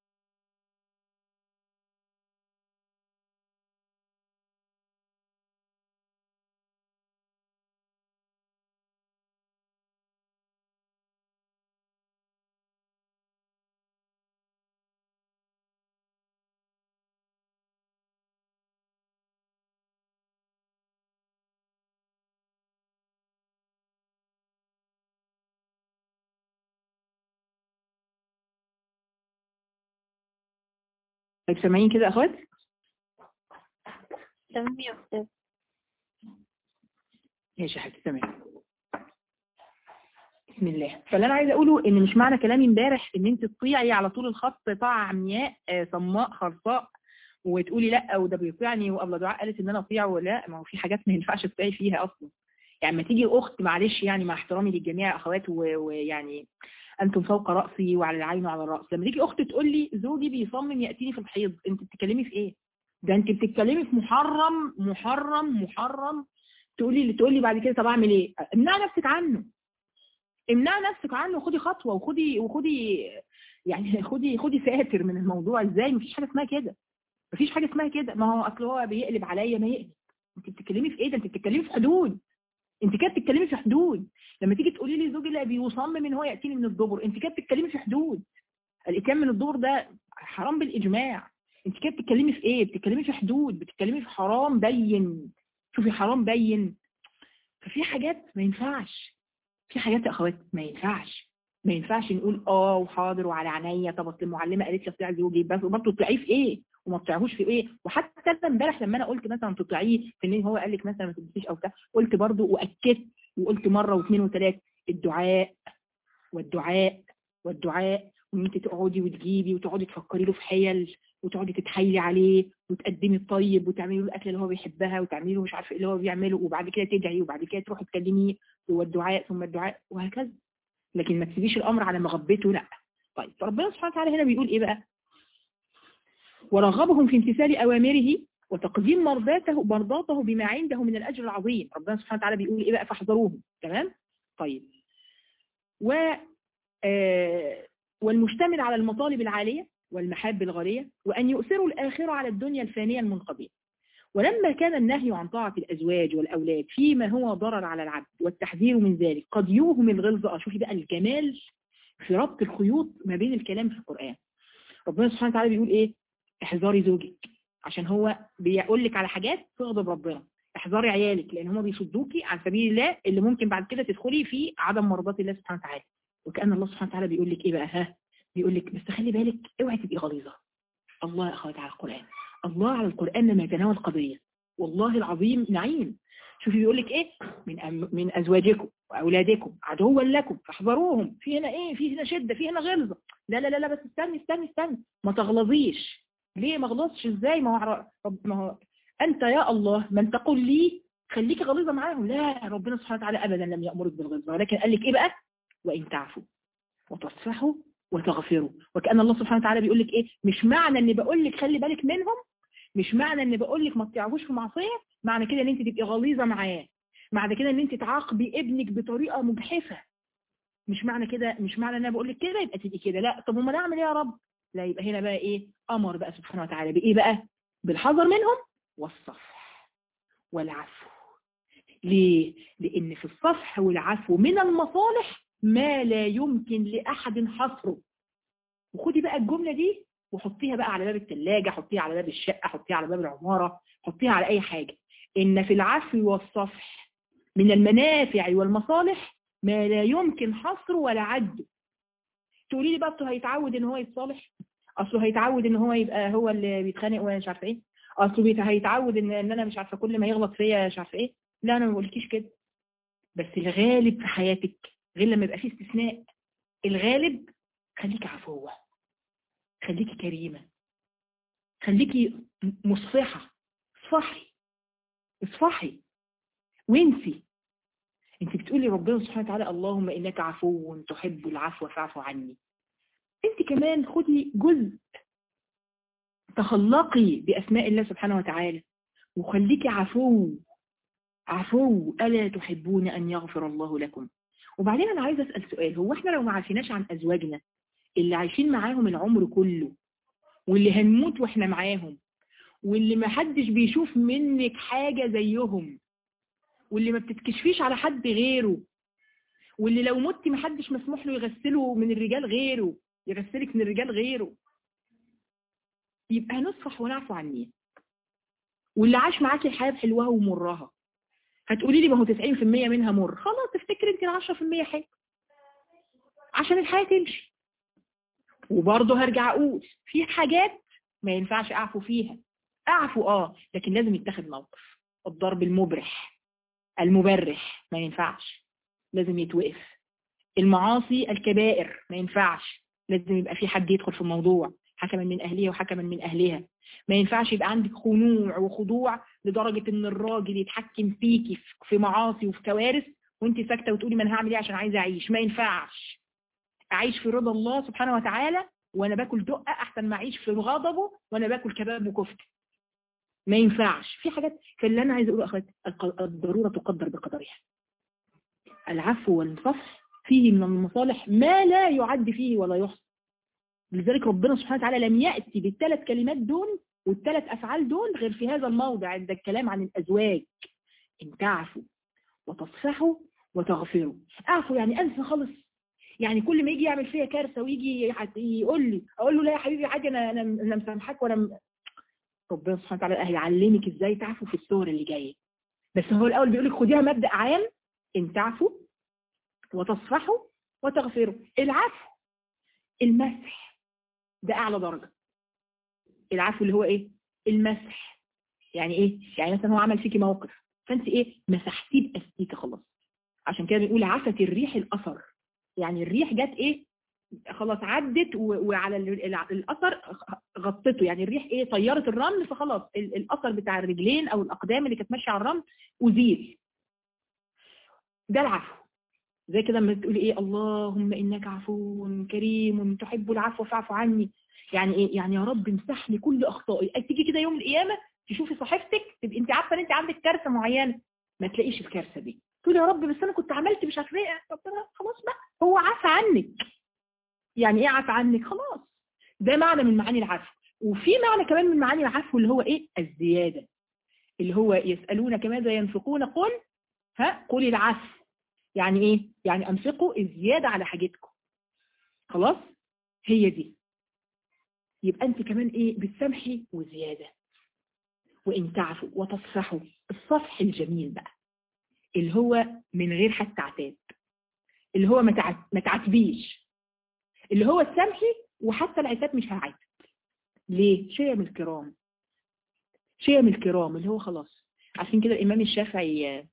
طيب سامعين كده يا اخوات تمام يا أستاذ ماشي يا حبيبتي تمام بسم الله فاللي انا عايزه اقوله ان مش معنى كلامي امبارح ان انت تطيعي على طول الخط طاعه عمياء آه، صماء خرصاء وتقولي لا وده بيطيعني وابله دعاء قالت ان انا اطيع ولا ما هو في حاجات ما ينفعش تطيعي فيها اصلا يعني لما تيجي اخت معلش يعني مع احترامي للجميع يا اخوات و- ويعني انتم فوق راسي وعلى العين وعلى الراس لما تيجي اخت تقول لي زوجي بيصمم ياتيني في الحيض انت بتتكلمي في ايه ده انت بتتكلمي في محرم محرم محرم تقولي اللي تقولي بعد كده طب اعمل ايه امنع نفسك عنه امنع نفسك عنه وخدي خطوه وخدي وخدي يعني خدي خدي ساتر من الموضوع ازاي مفيش حاجه اسمها كده مفيش حاجه اسمها كده ما هو اصل هو بيقلب عليا ما يقلب انت بتتكلمي في ايه ده انت بتتكلمي في حدود انت كده بتتكلمي في حدود لما تيجي تقولي لي زوجي لا بيصمم ان هو ياتيني من الدبر انت كده بتتكلمي في حدود الاتيان من الدبر ده حرام بالاجماع انت كده بتتكلمي في ايه بتتكلمي في حدود بتتكلمي في حرام بين شوفي حرام بين ففي حاجات ما ينفعش في حاجات يا اخوات ما ينفعش ما ينفعش نقول اه وحاضر وعلى عينيا طب اصل المعلمه قالت لي اطيعي زوجي بس برضه تطيعيه في ايه وما تطيعهوش في ايه وحتى امبارح لما انا قلت مثلا تطيعيه في ان هو قال لك مثلا ما تلبسيش او بتاع قلت برضه واكدت وقلت مره واثنين وثلاثه الدعاء والدعاء والدعاء وان انت تقعدي وتجيبي وتقعدي تفكري له في حيل وتقعدي تتحايلي عليه وتقدمي الطيب وتعملي له الاكل اللي هو بيحبها وتعملي له مش عارفه ايه اللي هو بيعمله وبعد كده تدعي وبعد كده تروحي تكلميه والدعاء ثم الدعاء وهكذا لكن ما تسيبيش الامر على مغبته لا طيب فربنا سبحانه وتعالى هنا بيقول ايه بقى ورغبهم في امتثال اوامره وتقديم مرضاته مرضاته بما عنده من الاجر العظيم ربنا سبحانه وتعالى بيقول ايه بقى فاحذروهم تمام طيب و آه والمشتمل على المطالب العالية والمحاب الغالية وأن يؤثروا الآخرة على الدنيا الفانية المنقضية ولما كان النهي عن طاعة الأزواج والأولاد فيما هو ضرر على العبد والتحذير من ذلك قد يوهم الغلظة شوفي بقى الجمال في ربط الخيوط ما بين الكلام في القرآن ربنا سبحانه وتعالى بيقول إيه احذري زوجك عشان هو بيقول لك على حاجات تغضب ربنا احذري عيالك لان هم بيصدوكي عن سبيل الله اللي ممكن بعد كده تدخلي في عدم مرضات الله سبحانه وتعالى وكأن الله سبحانه وتعالى بيقول لك ايه بقى ها بيقول لك بس خلي بالك اوعي تبقي غليظه الله يا اخواتي على القرآن الله على القرآن لما يتناول قضية والله العظيم نعيم شوفي بيقول لك ايه من أم من ازواجكم واولادكم عدوا لكم فاحذروهم في هنا ايه في هنا شده في هنا غلظه لا لا لا لا بس استني استني استني ما تغلظيش ليه ما غلظش ازاي ما هو ما هو انت يا الله من تقول لي خليكي غليظه معاهم لا ربنا سبحانه وتعالى ابدا لم يامرك بالغلظه ولكن قال لك ايه بقى وان تعفوا وتصفحوا وتغفروا وكأن الله سبحانه وتعالى بيقول لك ايه مش معنى ان بقول لك خلي بالك منهم مش معنى ان بقول لك ما تطيعوش في معصيه معنى كده ان انت تبقي غليظه معاه معنى كده ان انت تعاقبي ابنك بطريقه مجحفه مش معنى كده مش معنى ان انا بقول لك كده يبقى تبقي كده لا طب امال اعمل ايه يا رب لا يبقى هنا بقى ايه امر بقى سبحانه وتعالى بايه بقى بالحذر منهم والصفح والعفو ليه لان في الصفح والعفو من المصالح ما لا يمكن لاحد حصره وخدي بقى الجمله دي وحطيها بقى على باب الثلاجة حطيها على باب الشقة حطيها على باب العمارة حطيها على أي حاجة إن في العفو والصفح من المنافع والمصالح ما لا يمكن حصره ولا عده تقولي لي بقى اصله هيتعود ان هو يتصالح اصله هيتعود ان هو يبقى هو اللي بيتخانق وانا مش عارفه ايه اصله هيتعود ان ان انا مش عارفه كل ما يغلط فيا مش عارفه ايه لا انا ما بقولكيش كده بس الغالب في حياتك غير لما يبقى فيه استثناء الغالب خليك عفوه خليكي كريمة خليكي مصفحة اصفحي اصفحي وانسي انت بتقولي ربنا سبحانه وتعالى اللهم انك عفو تحب العفو فاعف عني انت كمان خدي جزء تخلقي باسماء الله سبحانه وتعالى وخليكي عفو عفو ألا تحبون أن يغفر الله لكم وبعدين أنا عايزة أسأل سؤال هو احنا لو ما عارفيناش عن أزواجنا اللي عايشين معاهم العمر كله واللي هنموت واحنا معاهم واللي ما حدش بيشوف منك حاجة زيهم واللي ما بتتكشفيش على حد غيره واللي لو مت ما حدش مسموح له يغسله من الرجال غيره يغسلك من الرجال غيره يبقى نصفح ونعفو عن مين واللي عاش معاكي الحياة بحلوها ومرها هتقولي لي ما هو 90% منها مر خلاص تفتكري يمكن 10% حلو عشان الحياة تمشي وبرضه هرجع اقول في حاجات ما ينفعش اعفو فيها اعفو اه لكن لازم يتخذ موقف الضرب المبرح المبرح ما ينفعش لازم يتوقف المعاصي الكبائر ما ينفعش لازم يبقى في حد يدخل في الموضوع حكما من اهلها وحكما من اهلها ما ينفعش يبقى عندك خنوع وخضوع لدرجة ان الراجل يتحكم فيكي في معاصي وفي كوارث وانت ساكتة وتقولي ما انا هعمل ايه عشان عايزة اعيش ما ينفعش اعيش في رضا الله سبحانه وتعالى وانا باكل دقة احسن ما اعيش في غضبه وانا باكل كباب وكفتة ما ينفعش في حاجات فاللي انا عايز اقوله اخوات الضرورة تقدر بقدرها العفو والصفح فيه من المصالح ما لا يعد فيه ولا يحصى لذلك ربنا سبحانه وتعالى لم يأتي بالثلاث كلمات دول والثلاث افعال دول غير في هذا الموضع عند الكلام عن الازواج ان تعفوا وتصفحوا وتغفروا اعفوا يعني انسى خالص يعني كل ما يجي يعمل فيا كارثه ويجي يقول لي اقول له لا يا حبيبي عادي انا انا انا مسامحاك وانا م... ربنا سبحانه وتعالى هيعلمك ازاي تعفوا في الصور اللي جايه بس هو الاول بيقول لك خديها مبدا عام ان تعفوا وتصفحوا وتغفروا العفو المسح ده اعلى درجه العفو اللي هو ايه المسح يعني ايه يعني مثلا هو عمل فيكي موقف فانت ايه مسحتيه باستيكه خلاص عشان كده بنقول عفت الريح الاثر يعني الريح جت ايه خلاص عدت وعلى الاثر غطته يعني الريح ايه طيرت الرمل فخلاص الاثر بتاع الرجلين او الاقدام اللي كانت ماشيه على الرمل ازيل ده العفو زي كده لما تقولي ايه اللهم انك عفو كريم تحب العفو فاعف عني يعني ايه يعني يا رب امسح لي كل اخطائي تيجي كده يوم القيامه تشوفي صحيفتك تبقي انت عارفه ان انت عندك كارثه معينه ما تلاقيش الكارثه دي تقولي يا رب بس انا كنت عملت مش عارفه ايه ربنا خلاص بقى هو عفى عنك يعني ايه عفى عنك خلاص ده معنى من معاني العفو وفي معنى كمان من معاني العفو اللي هو ايه الزياده اللي هو يسالونك ماذا ينفقون قل ها قل العفو يعني ايه يعني انفقوا الزياده على حاجتكم خلاص هي دي يبقى انت كمان ايه بتسامحي وزياده وان تعفوا وتصفحوا الصفح الجميل بقى اللي هو من غير حتى عتاب اللي هو ما تعاتبيش اللي هو السمحي وحتى العتاب مش هعاتب ليه شيء من الكرام شيء من الكرام اللي هو خلاص عشان كده الامام الشافعي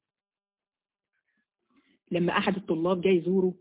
لما احد الطلاب جاي يزوره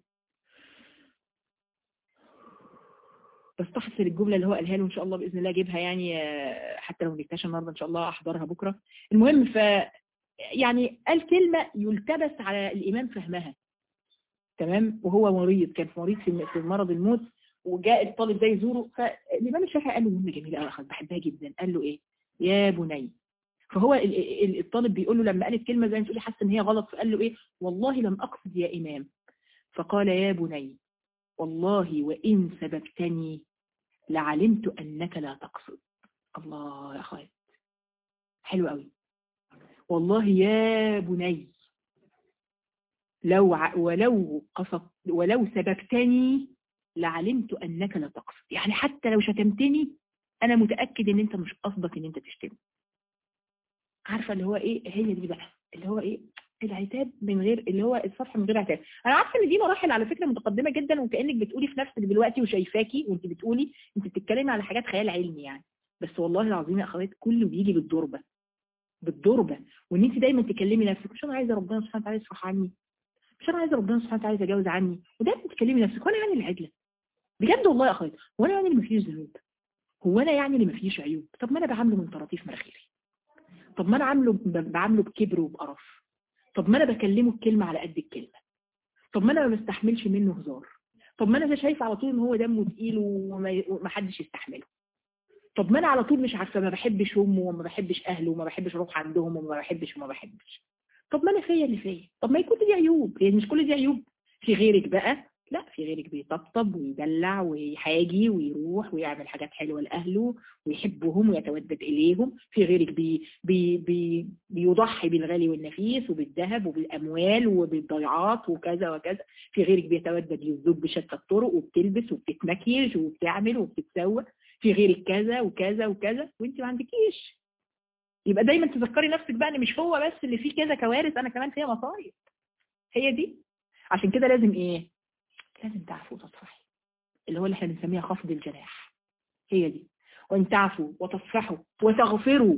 بستحضر الجملة اللي هو قالها له ان شاء الله باذن الله اجيبها يعني حتى لو نكتشف النهارده ان شاء الله احضرها بكره المهم ف يعني قال كلمة يلتبس على الامام فهمها تمام وهو مريض كان مريض في مرض الموت وجاء الطالب ده يزوره فالامام الشافعي قال له جمله جميله قوي بحبها جدا قال له ايه يا بني فهو الطالب بيقول له لما قال الكلمه زي ما تقولي حاسس ان هي غلط فقال له ايه والله لم اقصد يا امام فقال يا بني والله وان سببتني لعلمت انك لا تقصد الله يا خالد حلو قوي والله يا بني لو ع... ولو قصد ولو سببتني لعلمت انك لا تقصد يعني حتى لو شتمتني انا متاكد ان انت مش قصدك ان انت تشتم عارفه اللي هو ايه هي دي بقى اللي هو ايه العتاب من غير اللي هو الصفح من غير عتاب انا عارفه ان دي مراحل على فكره متقدمه جدا وكانك بتقولي في نفسك دلوقتي وشايفاكي وانت بتقولي انت بتتكلمي على حاجات خيال علمي يعني بس والله العظيم يا اخوات كله بيجي بالضربه بالضربه وان انت دايما تكلمي نفسك مش انا عايزه ربنا سبحانه وتعالى يصفح عني مش انا عايزه ربنا سبحانه وتعالى يتجاوز عني ودايما تكلمي نفسك وانا يعني العدله بجد والله يا اخوات هو انا يعني اللي مفيش ذنوب هو انا يعني اللي مفيش عيوب طب ما انا بعامله من طراطيف مناخيري طب ما انا عامله بعامله بكبر وبقرف طب ما انا بكلمه الكلمه على قد الكلمه طب ما انا ما بستحملش منه هزار طب ما انا شايفه على طول ان هو دمه تقيل وما حدش يستحمله طب ما انا على طول مش عارفه ما بحبش امه وما بحبش اهله وما بحبش اروح عندهم وما بحبش وما بحبش طب ما انا فيا اللي فيا طب ما يكون دي عيوب يعني مش كل دي عيوب في غيرك بقى لا في غيرك بيطبطب ويدلع ويحاجي ويروح ويعمل حاجات حلوة لأهله ويحبهم ويتودد إليهم في غيرك بي بي بي بيضحي بالغالي والنفيس وبالذهب وبالأموال وبالضيعات وكذا وكذا في غيرك بيتودد للزوج بشتى الطرق وبتلبس وبتتمكيج وبتعمل وبتتسوى في غيرك كذا وكذا وكذا وانت ما عندكيش يبقى دايما تذكري نفسك بقى ان مش هو بس اللي فيه كذا كوارث انا كمان فيها مصايب هي دي عشان كده لازم ايه لازم تعفوا وتصفحي اللي هو اللي احنا بنسميها خفض الجناح هي دي وان تعفوا وتصفحوا وتغفروا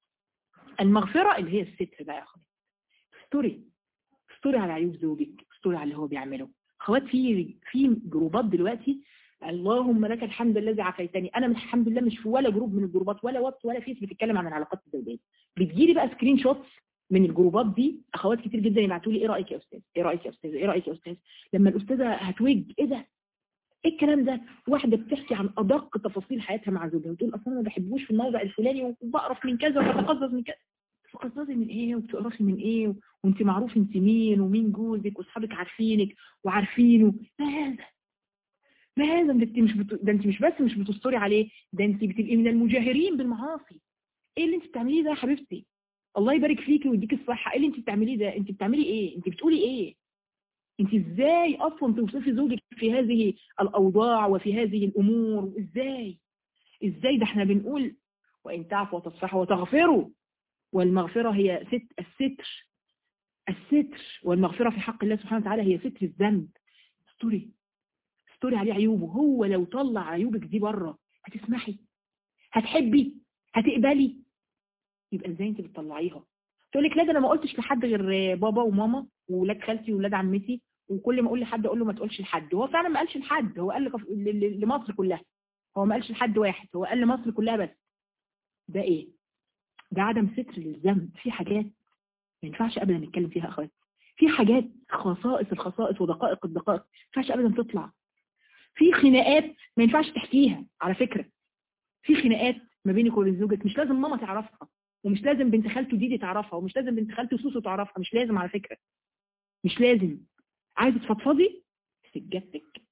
المغفرة اللي هي الستر بقى يا اخواتي استري استري على عيوب زوجك استري على اللي هو بيعمله اخوات في في جروبات دلوقتي اللهم لك الحمد الذي عافيتني انا مش الحمد لله مش في ولا جروب من الجروبات ولا واتس ولا فيس بتتكلم عن العلاقات الزوجيه بتجيلي بقى سكرين شوتس من الجروبات دي اخوات كتير جدا يبعتوا لي ايه رايك يا استاذ ايه رايك يا استاذ ايه رايك يا استاذ لما الاستاذه هتوج ايه ده ايه الكلام ده واحده بتحكي عن ادق تفاصيل حياتها مع زوجها وتقول اصلا ما بحبوش في الموضع الفلاني وبقرف من كذا وبتقزز من كذا تقززي من ايه وبتقرفي من ايه وانت معروف انت مين ومين جوزك واصحابك عارفينك وعارفينه ما هذا ما هذا ده انت مش بت... ده انت مش بس مش بتستري عليه ده انت بتبقي من المجاهرين بالمعاصي ايه اللي انت بتعمليه ده يا حبيبتي الله يبارك فيكي ويديك الصحه ايه اللي انت بتعمليه ده انت بتعملي ايه انت بتقولي ايه انت ازاي اصلا توصفي زوجك في هذه الاوضاع وفي هذه الامور ازاي ازاي ده احنا بنقول وان تعفوا وتصفحوا وتغفروا والمغفره هي ست الستر الستر والمغفره في حق الله سبحانه وتعالى هي ستر الذنب استري استري عليه عيوبه هو لو طلع عيوبك دي بره هتسمحي هتحبي هتقبلي يبقى ازاي انت بتطلعيها تقول لك لا ده انا ما قلتش لحد غير بابا وماما وولاد خالتي وولاد عمتي وكل ما اقول لحد اقول له ما تقولش لحد هو فعلا ما قالش لحد هو قال لقف- ل- ل- لمصر كلها هو ما قالش لحد واحد هو قال لمصر كلها بس ده ايه ده عدم ستر للذنب في حاجات ما ينفعش ابدا نتكلم فيها يا اخواتي في حاجات خصائص الخصائص ودقائق الدقائق ما ينفعش ابدا تطلع في خناقات ما ينفعش تحكيها على فكرة في خناقات ما بينك وبين زوجك مش لازم ماما تعرفها ومش لازم بنت خالته ديدي تعرفها ومش لازم بنت خالته سوسو تعرفها مش لازم على فكرة مش لازم عايزة تفضفضي سجادتك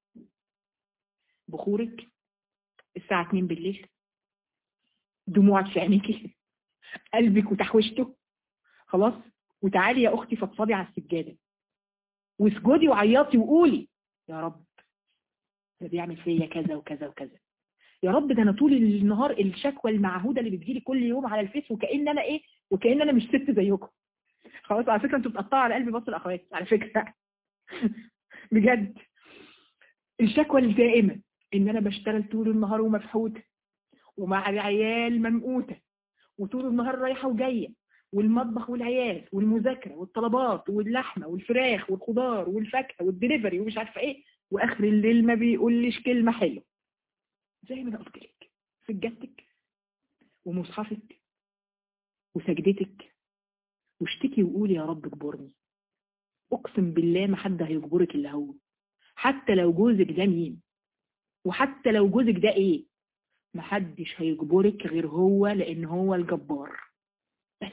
بخورك الساعة 2 بالليل دموعك في عينيكي قلبك وتحويشته خلاص وتعالي يا اختي فضفضي على السجادة واسجدي وعيطي وقولي يا رب ده بيعمل فيا كذا وكذا وكذا يا رب ده انا طول النهار الشكوى المعهوده اللي بتجيلي كل يوم على الفيس وكأن انا ايه وكأن انا مش ست زيكم خلاص على فكره انتوا بتقطعوا على قلبي بص الاخوات على فكره بجد الشكوى الدائمه ان انا بشتغل طول النهار ومفحوته ومع العيال ممقوته وطول النهار رايحه وجايه والمطبخ والعيال والمذاكره والطلبات واللحمه والفراخ والخضار والفاكهه والدليفري ومش عارفه ايه واخر الليل ما بيقولش كلمه حلوه زي ما انا قلت لك سجادتك ومصحفك وسجدتك واشتكي وقولي يا رب اجبرني اقسم بالله ما حد هيجبرك الا هو حتى لو جوزك ده مين وحتى لو جوزك ده ايه ما حدش هيجبرك غير هو لان هو الجبار بس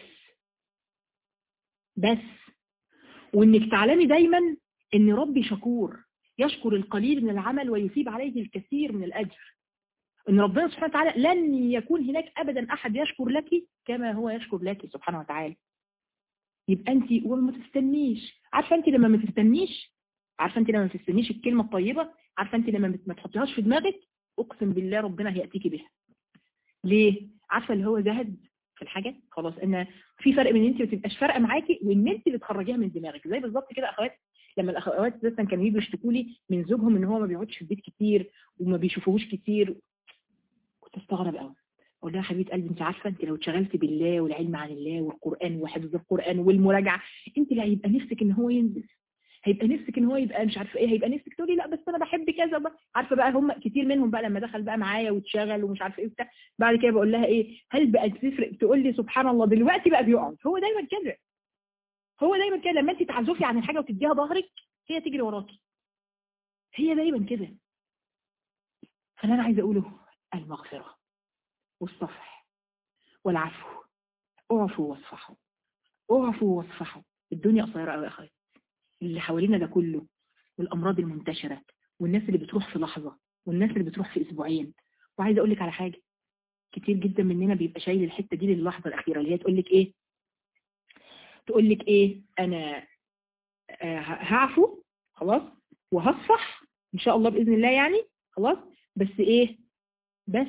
بس وانك تعلمي دايما ان ربي شكور يشكر القليل من العمل ويثيب عليه الكثير من الأجر إن ربنا سبحانه وتعالى لن يكون هناك أبدا أحد يشكر لك كما هو يشكر لك سبحانه وتعالى يبقى أنت وما تستنيش عارفة أنت لما ما تستنيش عارفة أنت لما ما تستنيش الكلمة الطيبة عارفة أنت لما ما تحطيهاش في دماغك أقسم بالله ربنا هيأتيكي بها ليه؟ عارفة اللي هو زهد في الحاجة خلاص ان في فرق بين ان انت ما تبقاش فارقه معاكي وان انت اللي تخرجيها من دماغك زي بالظبط كده اخوات لما الاخوات مثلا كانوا يجوا يشتكوا لي من زوجهم ان هو ما بيقعدش في البيت كتير وما بيشوفوهوش كتير كنت استغرب قوي اقول لها يا حبيبه قلبي انت عارفه انت لو اتشغلتي بالله والعلم عن الله والقران وحفظ القران والمراجعه انت اللي هيبقى نفسك ان هو ينزل هيبقى نفسك ان هو يبقى مش عارفه ايه هيبقى نفسك تقولي لا بس انا بحب كذا بقى. عارفه بقى هم كتير منهم بقى لما دخل بقى معايا واتشغل ومش عارفه ايه وبتاع بعد كده بقول لها ايه هل بقى تفرق تقول لي سبحان الله دلوقتي بقى بيقعد هو دايما كده هو دايما كده لما انت تعزفي عن الحاجه وتديها ظهرك هي تجري وراكي هي دايما كده فاللي انا عايزه اقوله المغفره والصفح والعفو اعفوا واصفحوا اعفوا واصفحوا الدنيا قصيره قوي يا اخويا اللي حوالينا ده كله والامراض المنتشره والناس اللي بتروح في لحظه والناس اللي بتروح في اسبوعين وعايزه اقول لك على حاجه كتير جدا مننا بيبقى شايل الحته دي للحظه الاخيره اللي هي تقول لك ايه تقول لك ايه انا آه هعفو خلاص وهصفح ان شاء الله باذن الله يعني خلاص بس ايه بس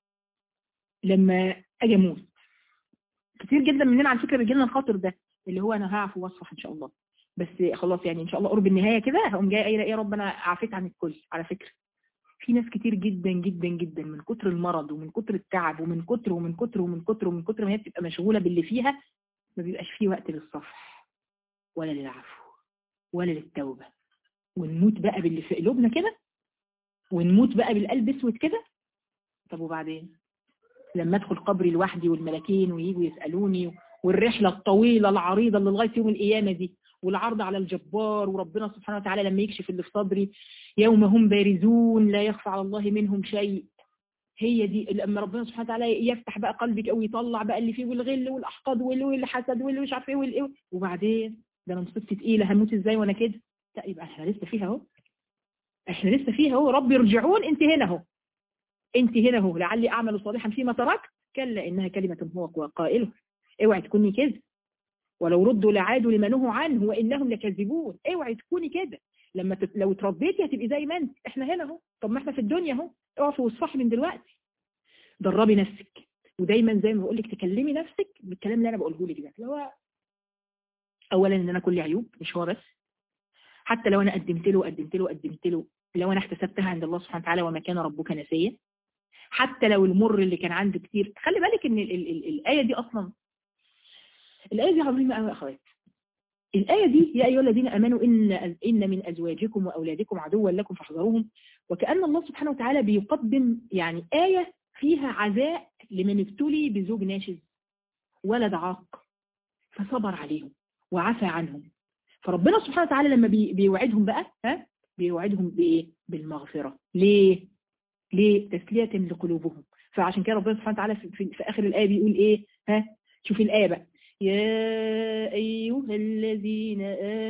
لما اجي اموت كتير جدا مننا على فكره بيجي لنا الخاطر ده اللي هو انا هعفو واصفح ان شاء الله بس خلاص يعني ان شاء الله قرب النهايه كده هقوم جايه قايله ايه يا رب انا عافيت عن الكل على فكره في ناس كتير جدا جدا جدا من كتر المرض ومن كتر التعب ومن كتر ومن كتر ومن كتر ومن كتر ما هي بتبقى مشغوله باللي فيها ما بيبقاش فيه وقت للصفح ولا للعفو ولا للتوبه ونموت بقى باللي في قلوبنا كده ونموت بقى بالقلب اسود كده طب وبعدين لما ادخل قبري لوحدي والملاكين وييجوا يسالوني والرحله الطويله العريضه اللي لغايه يوم القيامه دي والعرض على الجبار وربنا سبحانه وتعالى لما يكشف اللي في صدري يوم هم بارزون لا يخفى على الله منهم شيء هي دي لما ربنا سبحانه وتعالى يفتح بقى قلبك او يطلع بقى اللي فيه والغل والاحقاد والحسد واللي مش عارف ايه والايه وبعدين ده انا مصيبتي تقيله هموت ازاي وانا كده لا يبقى احنا لسه فيها اهو احنا لسه فيها اهو رب يرجعون انت هنا اهو انت هنا اهو لعلي اعمل صالحا فيما تركت كلا انها كلمة هو قائله اوعي تكوني كده ولو ردوا لعادوا لما نهوا عنه وانهم لكاذبون اوعي تكوني كده لما تت... لو اتربيتي هتبقي زي ما انت احنا هنا اهو طب ما احنا في الدنيا اهو اقفي واصفحي من دلوقتي دربي نفسك ودايما زي ما بقول لك تكلمي نفسك بالكلام اللي انا بقوله لك ده اللي هو اولا ان انا كل عيوب مش هو بس حتى لو انا قدمت له قدمت له قدمت له لو انا احتسبتها عند الله سبحانه وتعالى وما كان ربك نسيا حتى لو المر اللي كان عندي كتير خلي بالك ان ال ال ال الايه دي اصلا الايه دي عظيمه قوي يا اخوات الآية دي يا أيها الذين أمنوا إن إن من أزواجكم وأولادكم عدوا لكم فاحذروهم وكأن الله سبحانه وتعالى بيقدم يعني آية فيها عزاء لمن ابتلي بزوج ناشز ولد عاق فصبر عليهم وعفى عنهم فربنا سبحانه وتعالى لما بي بيوعدهم بقى ها بيوعدهم بإيه بالمغفرة ليه ليه تسلية لقلوبهم فعشان كده ربنا سبحانه وتعالى في, في, في آخر الآية بيقول إيه ها شوف الآية بقى يا أيها الذين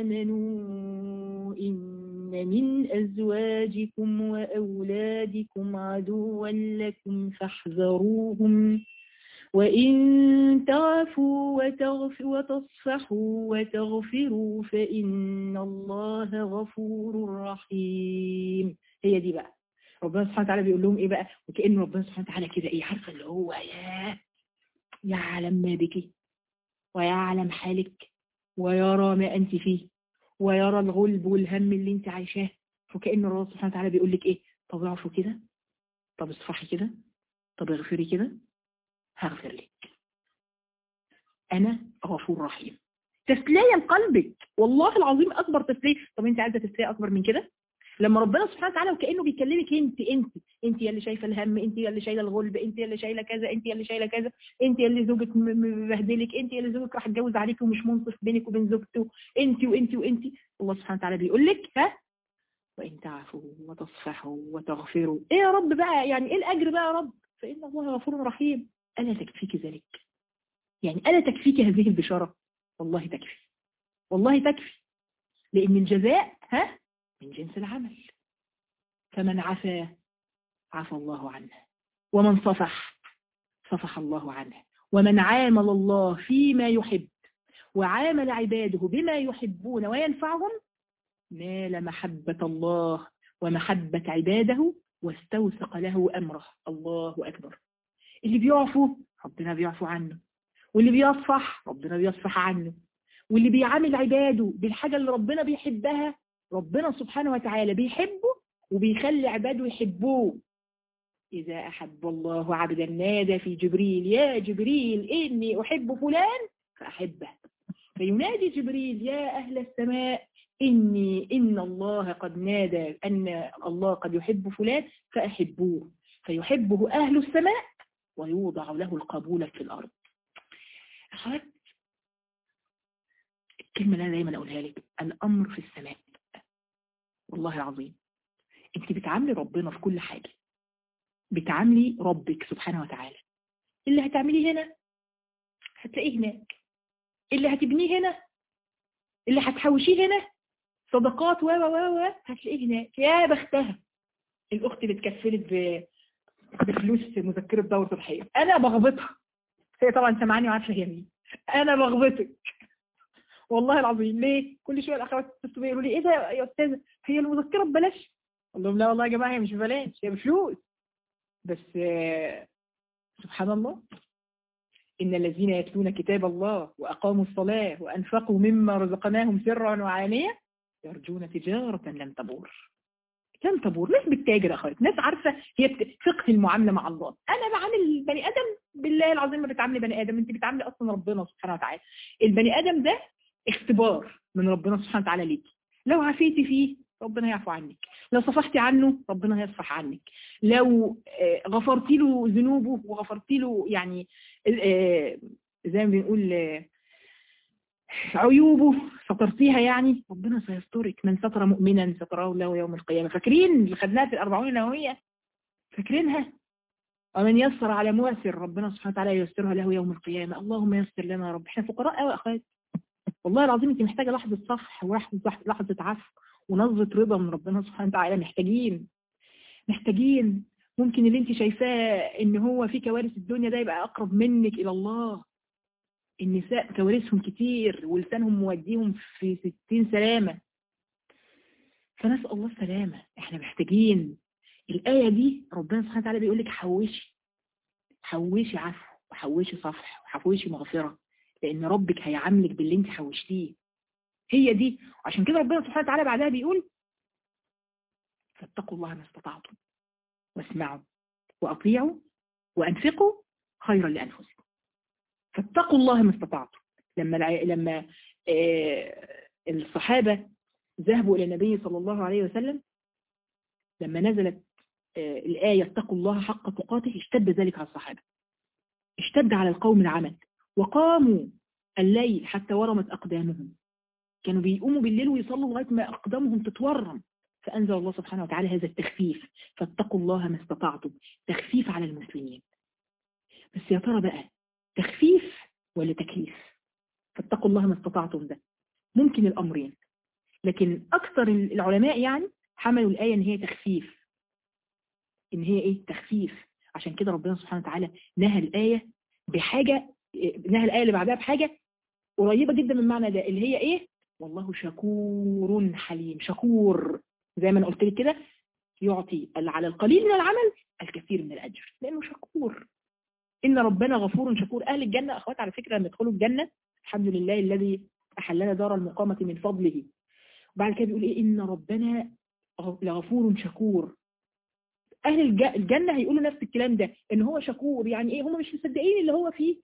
آمنوا إن من أزواجكم وأولادكم عدوا لكم فاحذروهم وإن تعفوا وتغفروا وتصفحوا وتغفروا فإن الله غفور رحيم هي دي بقى ربنا سبحانه وتعالى بيقول لهم إيه بقى وكأن ربنا سبحانه وتعالى كده إيه عارفة اللي هو يا يعلم ما بك ويعلم حالك ويرى ما أنت فيه ويرى الغلب والهم اللي انت عايشاه وكأن الله سبحانه وتعالى بيقول لك ايه طب اعفوا كده طب اصفحي كده طب اغفري كده هغفر لك انا غفور رحيم تسلية لقلبك والله العظيم اكبر تسلية طب انت عايزه تسلية اكبر من كده لما ربنا سبحانه وتعالى وكانه بيكلمك انت انت انت يا اللي شايفه الهم انت يا اللي شايله الغلب انت يا اللي شايله كذا انت يا اللي شايله كذا انت يا اللي زوجك مبهدلك انت يا اللي زوجك راح اتجوز عليك ومش منصف بينك وبين زوجته انت وانت وانت الله سبحانه وتعالى بيقول لك ها وان تعفوا وتصفحوا وتغفروا ايه يا رب بقى يعني ايه الاجر بقى يا رب فان الله غفور رحيم الا تكفيك ذلك يعني الا تكفيك هذه البشاره والله تكفي والله تكفي لان الجزاء ها من جنس العمل فمن عفا عفى الله عنه ومن صفح صفح الله عنه ومن عامل الله فيما يحب وعامل عباده بما يحبون وينفعهم نال محبة الله ومحبة عباده واستوثق له أمره الله أكبر اللي بيعفو ربنا بيعفو عنه واللي بيصفح ربنا بيصفح عنه واللي بيعامل عباده بالحاجة اللي ربنا بيحبها ربنا سبحانه وتعالى بيحبه وبيخلي عباده يحبوه إذا أحب الله عبدا نادى في جبريل يا جبريل إني أحب فلان فأحبه فينادي جبريل يا أهل السماء إني إن الله قد نادى أن الله قد يحب فلان فأحبوه فيحبه أهل السماء ويوضع له القبول في الأرض أخذت الكلمة اللي أنا دايما أقولها لك الأمر في السماء والله العظيم انت بتعاملي ربنا في كل حاجة بتعاملي ربك سبحانه وتعالى اللي هتعمليه هنا هتلاقيه هناك اللي هتبنيه هنا اللي هتحوشيه هنا صدقات و و و هتلاقيه هناك يا بختها الاخت اللي اتكفلت ب... بفلوس مذكره دوره الحياه انا بغبطها هي طبعا سامعاني وعارفه هي مين انا بغبطك والله العظيم ليه كل شويه الاخوات يتصلوا يقولوا لي ايه ده يا استاذه هي المذكره ببلاش اقول لهم لا والله يا جماعه هي مش ببلاش هي بفلوس بس سبحان الله إن الذين يتلون كتاب الله وأقاموا الصلاة وأنفقوا مما رزقناهم سرا وعانية يرجون تجارة لن تبور لن تبور ناس بتتاجر أخوات ناس عارفة هي فقه المعاملة مع الله أنا بعامل بني آدم بالله العظيم ما بتعاملي بني آدم أنت بتعاملي أصلا ربنا سبحانه وتعالى البني آدم ده اختبار من ربنا سبحانه وتعالى ليك لو عفيتي فيه ربنا يعفو عنك لو صفحتي عنه ربنا هيصفح عنك لو غفرتي له ذنوبه وغفرتي له يعني زي ما بنقول عيوبه سترتيها يعني ربنا سيسترك من ستر مؤمنا ستره له يوم القيامة فاكرين اللي خدناها في الأربعون النووية فاكرينها ومن يسر على مؤثر ربنا سبحانه وتعالى ييسرها له يوم القيامة اللهم يسر لنا يا رب احنا فقراء قوي يا اخوات والله العظيم انت محتاجة لحظة صفح ولحظة لحظة عفو ونظرة رضا من ربنا سبحانه وتعالى محتاجين محتاجين ممكن اللي انت شايفاه ان هو في كوارث الدنيا ده يبقى اقرب منك الى الله النساء كوارثهم كتير ولسانهم موديهم في ستين سلامة فنسأل الله السلامة احنا محتاجين الآية دي ربنا سبحانه وتعالى بيقول لك حوشي حوشي عفو وحوشي صفح وحوشي مغفرة لأن ربك هيعاملك باللي انت حوشتيه هي دي عشان كده ربنا سبحانه وتعالى بعدها بيقول فاتقوا الله ما استطعتم واسمعوا وأطيعوا وأنفقوا خيرا لأنفسكم فاتقوا الله ما استطعتم لما لما الصحابة ذهبوا إلى النبي صلى الله عليه وسلم لما نزلت الآية اتقوا الله حق تقاته اشتد ذلك على الصحابة اشتد على القوم العمل وقاموا الليل حتى ورمت أقدامهم كانوا بيقوموا بالليل ويصلوا لغاية ما أقدامهم تتورم فأنزل الله سبحانه وتعالى هذا التخفيف فاتقوا الله ما استطعتم تخفيف على المسلمين بس يا ترى بقى تخفيف ولا تكليف فاتقوا الله ما استطعتم ده ممكن الأمرين لكن أكثر العلماء يعني حملوا الآية إن هي تخفيف إن هي إيه تخفيف عشان كده ربنا سبحانه وتعالى نهى الآية بحاجة نهى الآية اللي بعدها بحاجة قريبة جدا من معنى ده اللي هي إيه والله شكور حليم شكور زي ما أنا قلت لك كده يعطي على القليل من العمل الكثير من الأجر لأنه شكور إن ربنا غفور شكور أهل الجنة أخوات على فكرة لما يدخلوا الجنة الحمد لله الذي أحلنا دار المقامة من فضله وبعد كده بيقول إيه إن ربنا لغفور شكور أهل الجنة هيقولوا نفس الكلام ده إن هو شكور يعني إيه هم مش مصدقين اللي هو فيه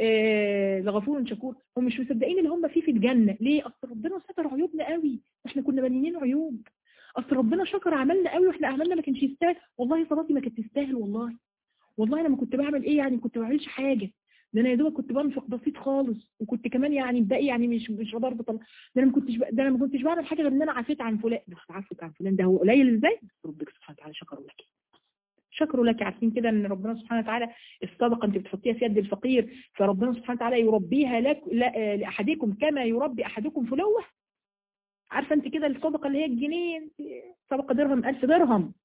آه لغفور شكور هم مش مصدقين اللي هم فيه في الجنة ليه أصل ربنا ستر عيوبنا قوي إحنا كنا بنيين عيوب أصل ربنا شكر عملنا قوي وإحنا أعمالنا ما كانش يستاهل والله صلاتي ما كانت تستاهل والله والله أنا ما كنت بعمل إيه يعني كنت ما بعملش حاجة ده انا يا دوبك كنت بنفق بسيط خالص وكنت كمان يعني باقي يعني مش مش ضرب طلع ده انا ما كنتش ده انا ما كنتش بعمل حاجه غير ان انا عفيت عن فلان بس عفوك عن فلان ده هو قليل ازاي ربك سبحانه وتعالى شكر لك شكروا لك عارفين كده ان ربنا سبحانه وتعالى الصدقه انت بتحطيها في يد الفقير فربنا سبحانه وتعالى يربيها لك لاحدكم كما يربي احدكم فلوه عارفه انت كده الصدقه اللي هي الجنيه صدقه درهم 1000 درهم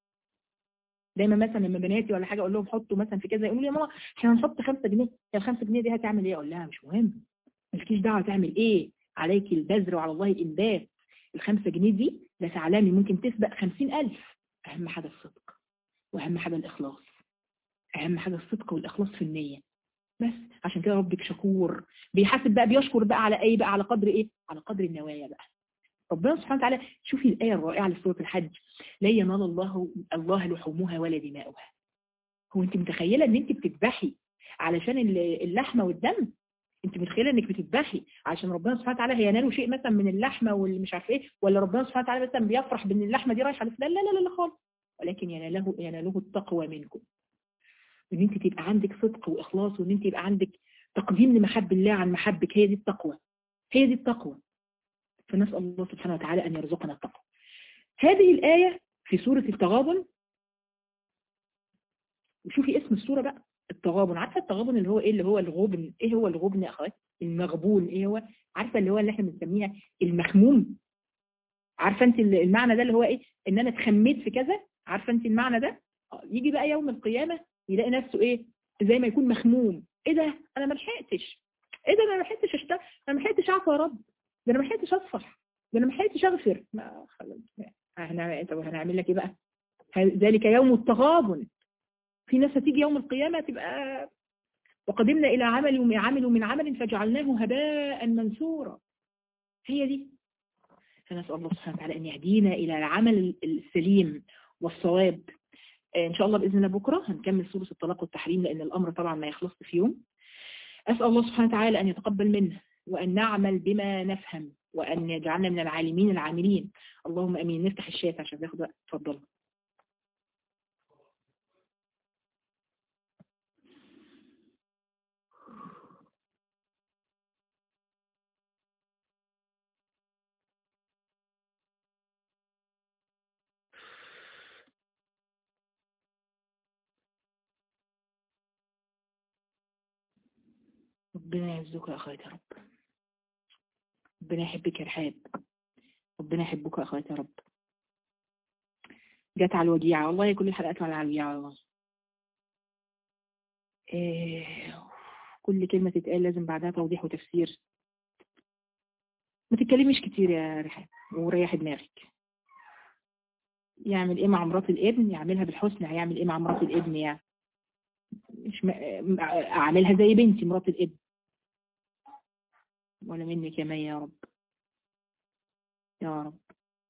دايما مثلا لما بناتي ولا حاجه اقول لهم حطوا مثلا في كذا يقولوا لي يا ماما احنا هنحط 5 جنيه يا ال 5 جنيه دي هتعمل ايه اقول لها مش مهم مالكيش دعوه تعمل ايه عليك البذر وعلى الله الانبات ال 5 جنيه دي ده تعلمي ممكن تسبق 50000 اهم حاجه الصدق واهم حاجه الاخلاص اهم حاجه الصدق والاخلاص في النيه بس عشان كده ربك شكور بيحاسب بقى بيشكر بقى على ايه بقى على قدر ايه على قدر النوايا بقى ربنا سبحانه وتعالى شوفي الآية الرائعة لسورة الحج لا ينال الله الله لحومها ولا دماؤها هو انت متخيلة ان انت بتذبحي علشان اللحمة والدم انت متخيلة انك بتذبحي عشان ربنا سبحانه وتعالى هيناله شيء مثلا من اللحمة واللي مش عارف ايه ولا ربنا سبحانه وتعالى مثلا بيفرح بان اللحمة دي رايحة لا لا لا لا خالص ولكن يناله يناله التقوى منكم ان انت تبقى عندك صدق واخلاص وان انت يبقى عندك تقديم لمحب الله عن محبك هي دي التقوى هي دي التقوى فنسأل الله سبحانه وتعالى أن يرزقنا التقوى هذه الآية في سورة التغابن وشوفي اسم السورة بقى التغابن عارفة التغابن اللي هو ايه اللي هو الغبن ايه هو الغبن يا اخوات المغبون ايه هو عارفة اللي هو اللي احنا بنسميها المخموم عارفة انت المعنى ده اللي هو ايه ان انا اتخميت في كذا عارفة انت المعنى ده يجي بقى يوم القيامة يلاقي نفسه ايه زي ما يكون مخموم ايه ده انا ما لحقتش ايه ده انا ما لحقتش اشتغل انا ما لحقتش اعفى يا رب ده انا ما لحقتش اصفح ده انا ما لحقتش اغفر ما خلاص هنعمل طب هنعمل لك ايه بقى ذلك يوم التغابن في ناس هتيجي يوم القيامة تبقى وقدمنا إلى عمل من عمل من عمل فجعلناه هباء منثورا هي دي فنسأل الله سبحانه وتعالى أن يهدينا إلى العمل السليم والصواب إن شاء الله بإذن الله بكرة هنكمل سورة الطلاق والتحريم لأن الأمر طبعا ما يخلص في يوم أسأل الله سبحانه وتعالى أن يتقبل منا وأن نعمل بما نفهم وأن يجعلنا من العالمين العاملين اللهم أمين نفتح الشات عشان ناخد وقت اتفضل ربنا يعزك يا أخوات يا رب ربنا يحبك يا رحاب ربنا يحبك يا اخواتي يا رب جت على الوجيعة والله كل الحلقات على الوجيعة والله إيه كل كلمة تتقال لازم بعدها توضيح وتفسير ما تتكلميش كتير يا ريحان وريحي دماغك يعمل ايه مع مرات الابن يعملها بالحسن هيعمل ايه مع مرات الابن يعني مش م... اعملها زي بنتي مرات الابن ولا منك يا مي يا رب يا رب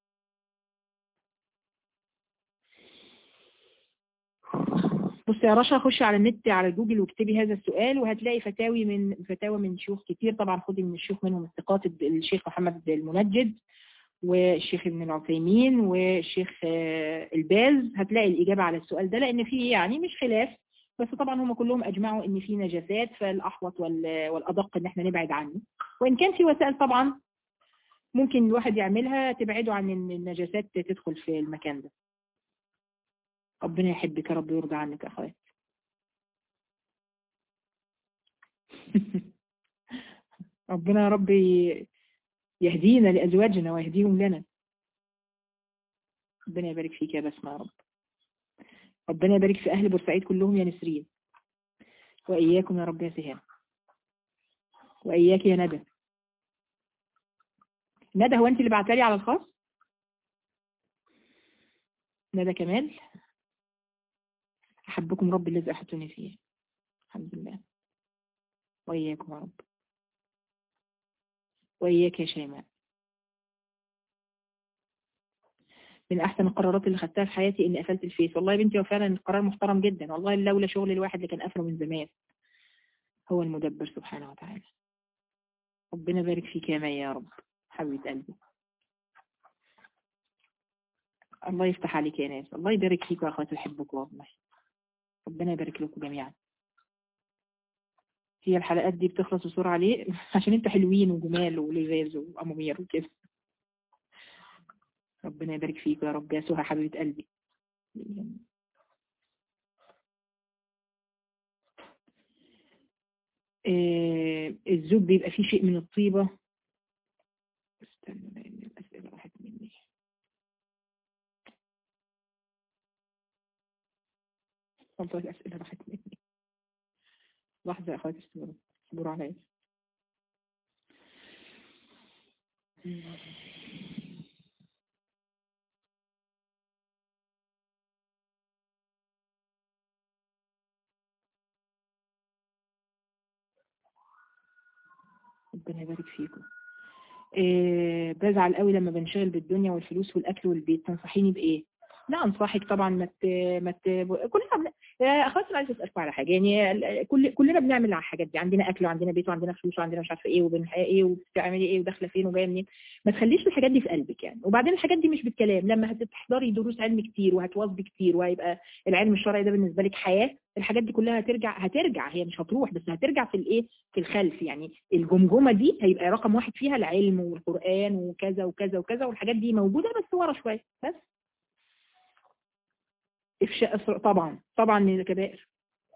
بصي يا رشا خشي على النت على جوجل واكتبي هذا السؤال وهتلاقي فتاوي من فتاوى من شيوخ كتير طبعا خدي من الشيوخ منهم الثقات الشيخ محمد المنجد والشيخ ابن العثيمين والشيخ الباز هتلاقي الإجابة على السؤال ده لأن فيه يعني مش خلاف بس طبعا هم كلهم أجمعوا إن في نجاسات فالأحوط والأدق إن احنا نبعد عنه وإن كان في وسائل طبعا ممكن الواحد يعملها تبعده عن إن النجاسات تدخل في المكان ده ربنا يحبك يا رب يرضى عنك يا أخوات ربنا يا رب يهدينا لأزواجنا ويهديهم لنا ربنا يبارك فيك يا بسمة يا رب ربنا يبارك في أهل بورسعيد كلهم يا نسرين وإياكم يا رب يا سهام وإياك يا ندى ندى هو أنت اللي بعتلي على الخاص ندى كمال أحبكم رب الذي أحبتني فيه الحمد لله وإياكم يا رب وإياك يا شيماء من أحسن القرارات اللي خدتها في حياتي إني قفلت الفيس والله يا بنتي وفعلا القرار محترم جدا والله لولا شغل الواحد اللي كان قفله من زمان هو المدبر سبحانه وتعالى ربنا يبارك فيك يا مي يا رب حبيبة قلبي الله يفتح عليك يا ناس الله يبارك فيك يا أخواتي أحبك والله ربنا يبارك لكم جميعا هي الحلقات دي بتخلص بسرعة ليه عشان انتوا حلوين وجمال ولذاذ وأمامير وكده ربنا يبارك فيك يا رب يا سهى حبيبة قلبي آه الزوج بيبقى فيه شيء من الطيبة استنى لأن الأسئلة راحت مني والله الأسئلة راحت مني لحظة يا أخواتي استمروا اصبروا عليا ربنا يبارك فيكم إيه بزعل قوي لما بنشغل بالدنيا والفلوس والاكل والبيت تنصحيني بايه لا انصحك طبعا ما مت... مت... كلنا بن... اخواتي عايزه اسالكم على حاجه يعني كل كلنا بنعمل على الحاجات دي عندنا اكل وعندنا بيت وعندنا فلوس وعندنا مش عارفه ايه وبنحقق ايه وبتعملي ايه وداخله فين وجايه منين ما تخليش الحاجات دي في قلبك يعني وبعدين الحاجات دي مش بالكلام لما هتحضري دروس علم كتير وهتواظبي كتير وهيبقى العلم الشرعي ده بالنسبه لك حياه الحاجات دي كلها هترجع هترجع هي مش هتروح بس هترجع في الايه في الخلف يعني الجمجمه دي هيبقى رقم واحد فيها العلم والقران وكذا وكذا وكذا والحاجات دي موجوده بس ورا شويه بس إفشاء طبعا طبعا من الكبائر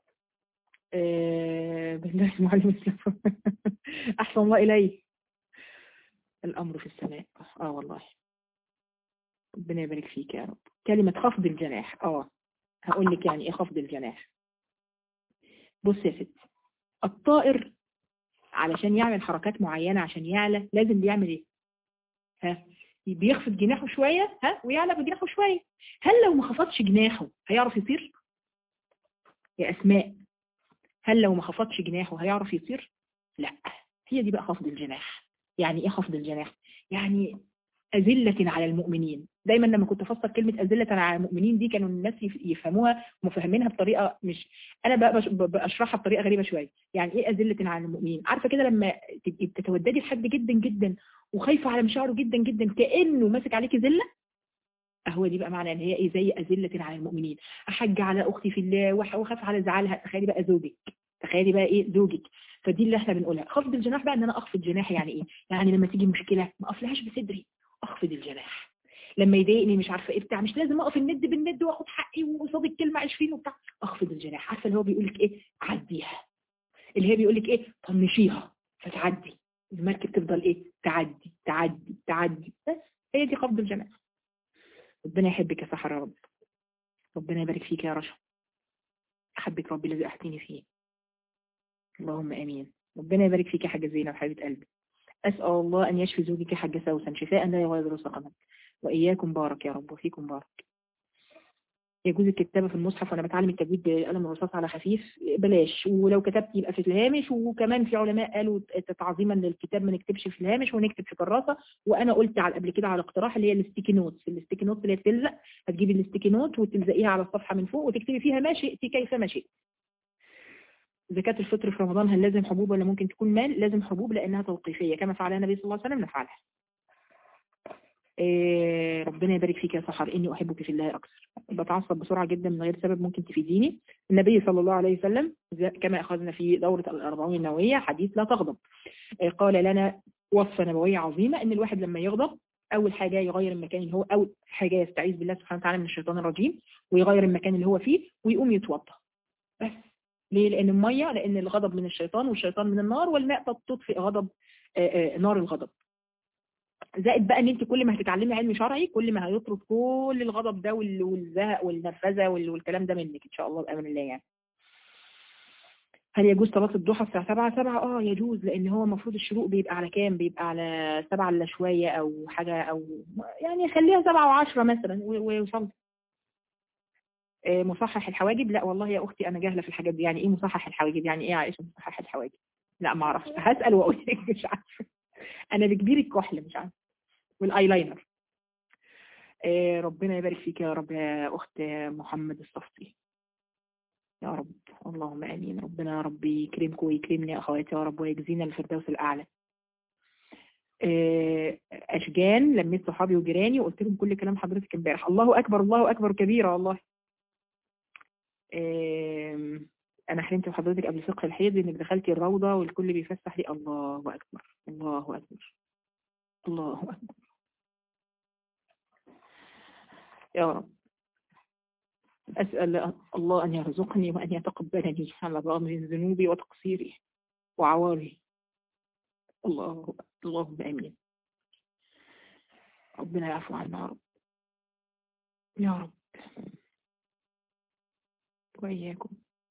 آه بالله معلم السلام أحسن الله إليه الأمر في السماء آه والله ربنا يبارك فيك يا رب كلمة خفض الجناح آه هقول لك يعني إيه خفض الجناح بص يا ستي الطائر علشان يعمل حركات معينة عشان يعلى لازم بيعمل إيه ها بيخفض جناحه شوية ها ويعلى بجناحه شوية هل لو ما خفضش جناحه هيعرف يطير يا أسماء هل لو ما خفضش جناحه هيعرف يطير لا هي دي بقى خفض الجناح يعني ايه خفض الجناح يعني أذلة على المؤمنين دايما لما كنت افسر كلمة أذلة على المؤمنين دي كانوا الناس يفهموها ومفهمينها بطريقة مش أنا بقى بشرحها بطريقة غريبة شوية يعني إيه أذلة على المؤمنين عارفة كده لما تبقي بتتوددي لحد جدا جدا وخايفة على مشاعره جدا جدا كأنه ماسك عليكي ذلة هو دي بقى معنى ان هي ايه زي أذلة على المؤمنين احج على اختي في الله واخاف على زعلها تخيلي بقى زوجك تخيلي بقى ايه زوجك فدي اللي احنا بنقولها خفض الجناح بقى ان انا اخفض جناحي يعني ايه يعني لما تيجي مشكلة ما اقفلهاش بصدري اخفض الجناح لما يضايقني مش عارفه ايه بتاع مش لازم اقف الند بالند واخد حقي وقصاد الكلمه 20 وبتاع اخفض الجناح عارفه اللي هو بيقول لك ايه عديها اللي هي بيقول لك ايه طنشيها فتعدي المركب تفضل ايه تعدي تعدي تعدي بس هي هي دي قبض الجناح ربنا يحبك يا سحر يا رب ربنا يبارك فيك يا رشا أحبك ربي الذي أحتيني فيه اللهم آمين ربنا يبارك فيك يا حاجة زينب حبيبة قلبي أسأل الله أن يشفي زوجك حاجة سوسا شفاء لا يغادر سقما وإياكم بارك يا رب وفيكم بارك يجوز الكتابة في المصحف وأنا بتعلم التجويد بقلم الرصاص على خفيف بلاش ولو كتبت يبقى في الهامش وكمان في علماء قالوا تعظيما للكتاب ما نكتبش في الهامش ونكتب في كراسة وأنا قلت على قبل كده على اقتراح اللي هي الستيكي نوتس الستيكي نوتس اللي هي بتلزق هتجيبي الستيكي نوت وتلزقيها على الصفحة من فوق وتكتبي فيها ما شئتي كيف ما شئت زكاة الفطر في رمضان هل لازم حبوب ولا ممكن تكون مال لازم حبوب لأنها توقيفية كما فعلها النبي صلى الله عليه وسلم نفعلها إيه ربنا يبارك فيك يا سحر إني أحبك في الله أكثر بتعصب بسرعة جدا من غير سبب ممكن تفيديني النبي صلى الله عليه وسلم كما أخذنا في دورة الأربعين النووية حديث لا تغضب إيه قال لنا وصفة نبوية عظيمة إن الواحد لما يغضب أول حاجة يغير المكان اللي هو أول حاجة يستعيذ بالله سبحانه وتعالى من الشيطان الرجيم ويغير المكان اللي هو فيه ويقوم يتوضا بس ليه؟ لأن المية لأن الغضب من الشيطان والشيطان من النار والماء تطفئ غضب آآ آآ نار الغضب زائد بقى ان انت كل ما هتتعلمي علم شرعي كل ما هيطرد كل الغضب ده والزهق والنرفزه والكلام ده منك ان شاء الله بامر الله يعني هل يجوز صلاة الضحى الساعة 7 7 اه يجوز لان هو المفروض الشروق بيبقى على كام بيبقى على 7 الا شوية او حاجة او يعني خليها 7 و10 مثلا ويوصل مصحح الحواجب لا والله يا اختي انا جاهله في الحاجات دي يعني ايه مصحح الحواجب يعني ايه يا عائشه مصحح الحواجب لا ما اعرفش هسال واقول لك مش عارفه انا بكبير الكحل مش عارفه والايلاينر آه ربنا يبارك فيك يا رب يا اخت محمد الصفتي يا رب اللهم امين ربنا يا رب يكرمكم ويكرمني اخواتي يا رب ويجزينا الفردوس الاعلى آه اشجان لميت صحابي وجيراني وقلت لهم كل كلام حضرتك امبارح الله اكبر الله اكبر كبيره والله آه انا حلمت بحضرتك قبل فقه الحيض انك دخلتي الروضه والكل بيفسح لي الله اكبر الله اكبر الله اكبر يا رب أسأل الله أن يرزقني وأن يتقبلني على الرغم من ذنوبي وتقصيري وعواري الله اللهم آمين ربنا يعفو عنا يا رب يا رب وإياكم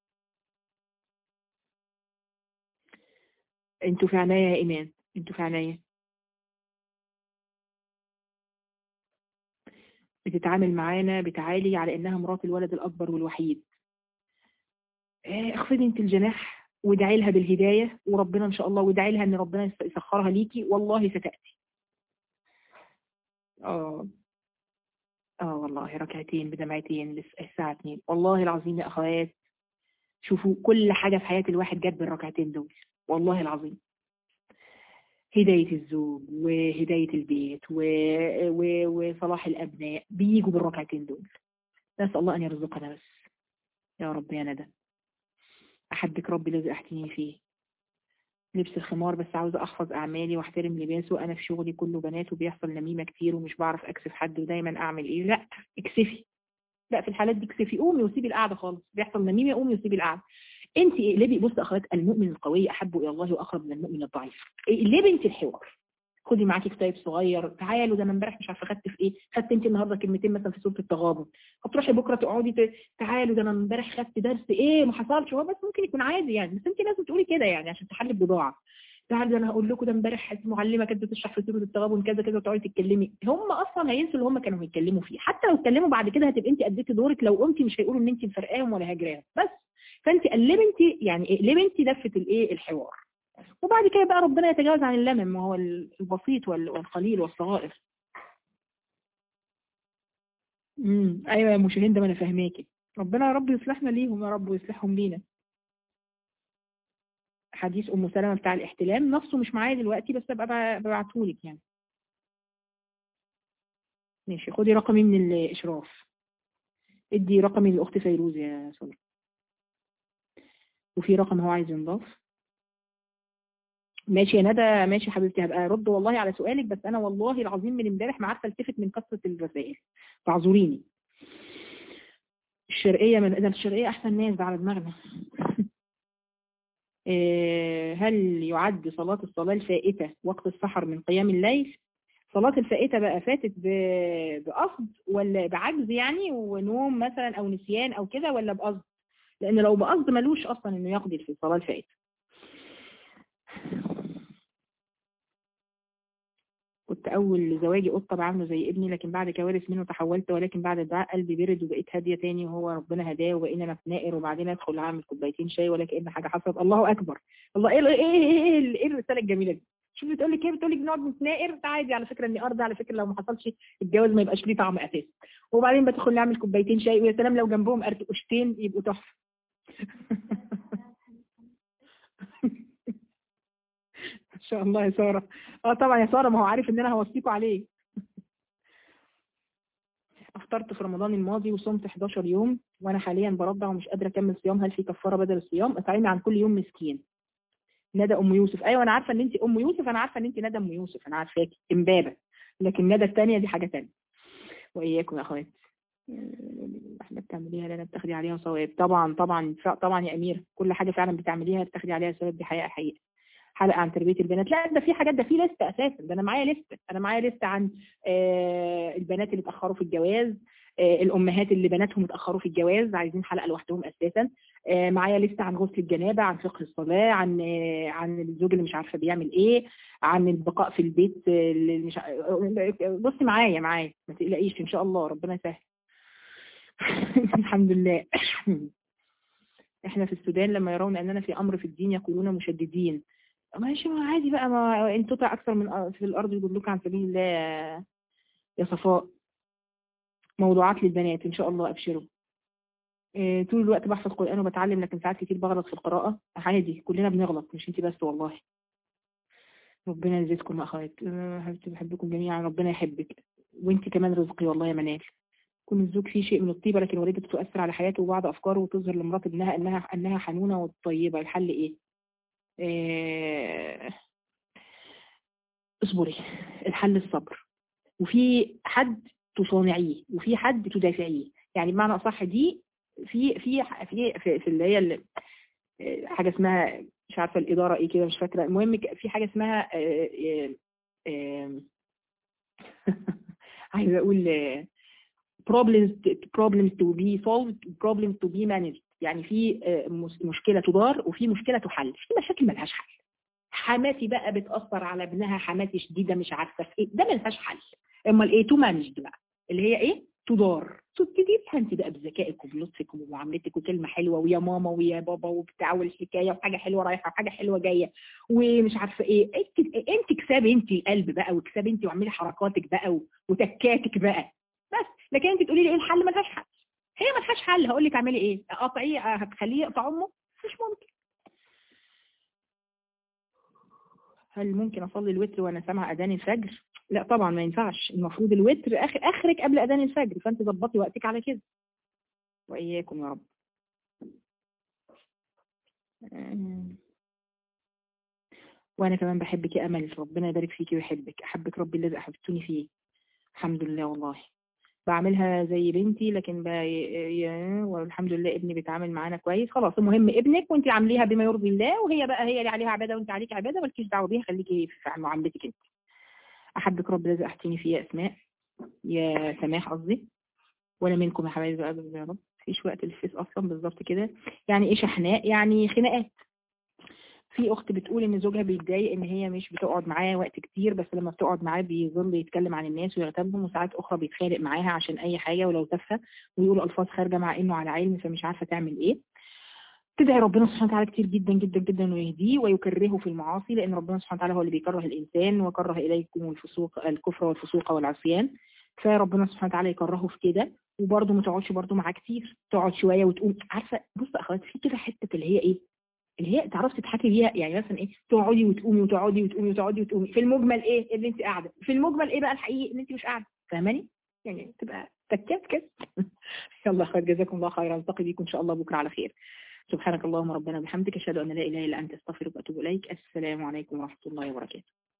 انتوا في عناية يا إيمان انتوا في عناية بتتعامل معانا بتعالي على انها مرات الولد الاكبر والوحيد اخفضي انت الجناح وادعي لها بالهدايه وربنا ان شاء الله وادعي لها ان ربنا يسخرها ليكي والله ستاتي اه اه والله ركعتين بدمعتين الساعه 2 والله العظيم يا اخوات شوفوا كل حاجه في حياه الواحد جت بالركعتين دول والله العظيم هداية الزوج وهداية البيت و... و... وصلاح الأبناء بيجوا بالركعتين دول نسأل الله أن يرزقنا بس يا رب يا ندى أحبك ربي الذي أحتني فيه لبس الخمار بس عاوزة أحفظ أعمالي واحترم لباسه أنا في شغلي كله بنات وبيحصل نميمة كتير ومش بعرف أكسف حد ودايما أعمل إيه لا اكسفي لا في الحالات دي اكسفي قومي وسيبي القعدة خالص بيحصل نميمة قومي وسيبي القعدة انت اقلبي بص اخوات المؤمن القوي احب الى الله واقرب من المؤمن الضعيف اقلبي انت الحوار خدي معاكي كتاب صغير تعالوا ده انا امبارح مش عارفه خدت في ايه خدت انت النهارده كلمتين مثلا في سوره التغابن هتروحي بكره تقعدي ت... تعالوا ده انا امبارح خدت درس ايه ما حصلش هو بس ممكن يكون عادي يعني بس انت لازم تقولي كده يعني عشان تحلي بضاعه تعالوا ده انا هقول لكم ده امبارح المعلمه كانت بتشرح في سوره التغابن كذا كذا وتقعدي تتكلمي هم اصلا هينسوا اللي هم كانوا بيتكلموا فيه حتى لو اتكلموا بعد كده هتبقى انت اديتي دورك لو قمتي مش هيقولوا ان انت مفرقاهم ولا هاجراهم بس فانت قلبي انت يعني اقلبي انت دفه الايه الحوار وبعد كده بقى ربنا يتجاوز عن اللمم وهو البسيط والقليل والصغائر امم ايوه يا مشاهين ده ما انا فاهماكي ربنا يا رب يصلحنا ليهم يا رب ويصلحهم لينا حديث ام سلمة بتاع الاحتلام نفسه مش معايا دلوقتي بس ابقى ببعتهولك يعني ماشي خدي رقمي من الاشراف ادي رقمي للاخت فيروز يا سلمى وفي رقم هو عايز ينضاف ماشي يا ندى ماشي يا حبيبتي هبقى ارد والله على سؤالك بس انا والله العظيم من امبارح ما عارفه التفت من كثره الرسائل فاعذريني الشرقيه من اذا الشرقيه احسن ناس ده على دماغنا هل يعد صلاة الصلاة الفائتة وقت السحر من قيام الليل صلاة الفائتة بقى فاتت ب- بقصد ولا بعجز يعني ونوم مثلا او نسيان او كده ولا بقصد لان لو بقصد ملوش اصلا انه يقضي في الصلاة الفائتة كنت اول زواجي قطه بعامله زي ابني لكن بعد كوارث منه تحولت ولكن بعد الدعاء قلبي برد وبقيت هاديه تاني وهو ربنا هداه وبقينا نتناقر وبعدين ادخل اعمل كوبايتين شاي ولا كأن حاجه حصلت الله اكبر الله ايه ايه ايه, إيه, إيه الرساله الجميله دي شوف بتقول لك ايه بتقول لك بنقعد نتناقر ده عادي على فكره اني ارضى على فكره لو ما حصلش الجواز ما يبقاش ليه طعم اساسي وبعدين بدخل نعمل كوبايتين شاي ويا سلام لو جنبهم ارتقشتين يبقوا تحفه ان شاء الله يا ساره اه طبعا يا ساره ما هو عارف ان انا هوصيكوا عليه افطرت في رمضان الماضي وصمت 11 يوم وانا حاليا برضع ومش قادره اكمل صيام هل في كفاره بدل الصيام اطعمي عن كل يوم مسكين ندى ام يوسف ايوه انا عارفه ان انت ام يوسف انا عارفه ان انت ندى ام يوسف انا عارفاكي امبابه لكن ندى الثانيه دي حاجه ثانيه واياكم يا اخوات احنا بتعمليها لا بتاخدي عليها ثواب طبعا طبعا طبعا يا امير كل حاجه فعلا بتعمليها بتاخدي عليها ثواب دي حقيقه حقيقه حلقه عن تربيه البنات لا ده في حاجات ده في لسته اساسا ده انا معايا لسته انا معايا لسته عن آه البنات اللي اتاخروا في الجواز آه الامهات اللي بناتهم اتاخروا في الجواز عايزين حلقه لوحدهم اساسا آه معايا لسته عن غسل الجنابه عن فقه الصلاه عن آه عن الزوج اللي مش عارفه بيعمل ايه عن البقاء في البيت اللي مش بصي معايا معايا ما تقلقيش ان شاء الله ربنا يسهل الحمد لله احنا في السودان لما يرون اننا في امر في الدين يقولون مشددين ماشي ما عادي بقى ما ان تطع اكثر من في الارض يضلوك عن سبيل الله يا صفاء موضوعات للبنات ان شاء الله ابشروا إيه طول الوقت بحفظ قران وبتعلم لكن ساعات كتير بغلط في القراءه عادي كلنا بنغلط مش انت بس والله ربنا يزيدكم يا اخوات حبيبتي بحبكم جميعا ربنا يحبك وانت كمان رزقي والله يا منال يكون الزوج فيه شيء من الطيبه لكن والدته تؤثر على حياته وبعض افكاره وتظهر لمرات ابنها انها انها حنونه وطيبه الحل ايه إيه اصبري الحل الصبر وفي حد تصانعيه وفي حد تدافعيه يعني بمعنى اصح دي في في في في, في اللي هي حاجه اسمها مش عارفه الاداره ايه كده مش فاكره المهم في حاجه اسمها عايزه اقول problems problems to be solved problems to be managed يعني في مشكلة تدار وفي مشكلة تحل في مشاكل ملهاش حل حماتي بقى بتأثر على ابنها حماتي شديدة مش عارفة في ايه ده ملهاش حل امال ايه تو مانجد بقى اللي هي ايه تدار تبتدي انت بقى بذكائك وبلطفك ومعاملتك وكلمه حلوه ويا ماما ويا بابا وبتاع والحكايه وحاجه حلوه رايحه وحاجه حلوه جايه ومش عارفه ايه انت انت كسبي انت القلب بقى وكسبي انت واعملي حركاتك بقى وتكاتك بقى بس لكن انت تقولي لي ايه الحل ملهاش حل هي ملهاش حل هقول لك اعملي ايه اقطعيه هتخليه يقطع امه مش ممكن هل ممكن اصلي الوتر وانا سامعه اذان الفجر لا طبعا ما ينفعش المفروض الوتر اخر اخرك قبل اذان الفجر فانت ظبطي وقتك على كده واياكم يا رب وانا كمان بحبك يا امل ربنا يبارك فيكي ويحبك احبك ربي الذي احببتني فيه الحمد لله والله بعملها زي بنتي لكن ب... والحمد لله ابني بيتعامل معانا كويس خلاص المهم ابنك وانت عامليها بما يرضي الله وهي بقى هي اللي عليها عباده وانت عليك عباده مالكيش دعوه بيها خليكي في معاملتك انت احبك رب الذي احتيني فيه يا اسماء يا سماح قصدي ولا منكم يا حبايبي ابدا يا رب مفيش وقت للفيس اصلا بالظبط كده يعني ايه شحناء يعني خناقات في اخت بتقول ان زوجها بيتضايق ان هي مش بتقعد معاه وقت كتير بس لما بتقعد معاه بيظل يتكلم عن الناس ويغتابهم وساعات اخرى بيتخانق معاها عشان اي حاجه ولو تافهه ويقول الفاظ خارجه مع انه على علم فمش عارفه تعمل ايه تدعي ربنا سبحانه وتعالى كتير جدا جدا جدا ويهديه ويكرهه في المعاصي لان ربنا سبحانه وتعالى هو اللي بيكره الانسان وكره اليكم الفسوق الكفر والفسوق والعصيان فربنا سبحانه وتعالى يكرهه في كده وبرده ما تقعدش برده معاه كتير تقعد شويه وتقوم عارفه بص اخوات في كده حته اللي هي ايه اللي هي تعرفي تضحكي بيها يعني مثلا ايه تقعدي وتقومي وتقعدي وتقومي وتقعدي وتقومي في المجمل ايه اللي انت قاعده في المجمل ايه بقى الحقيقي اللي انت مش قاعده فاهماني يعني تبقى تكات كده يلا خير جزاكم الله خيرا التقي بيكم ان شاء الله بكره على خير سبحانك اللهم ربنا وبحمدك اشهد ان لا اله الا انت استغفرك واتوب اليك السلام عليكم ورحمه الله وبركاته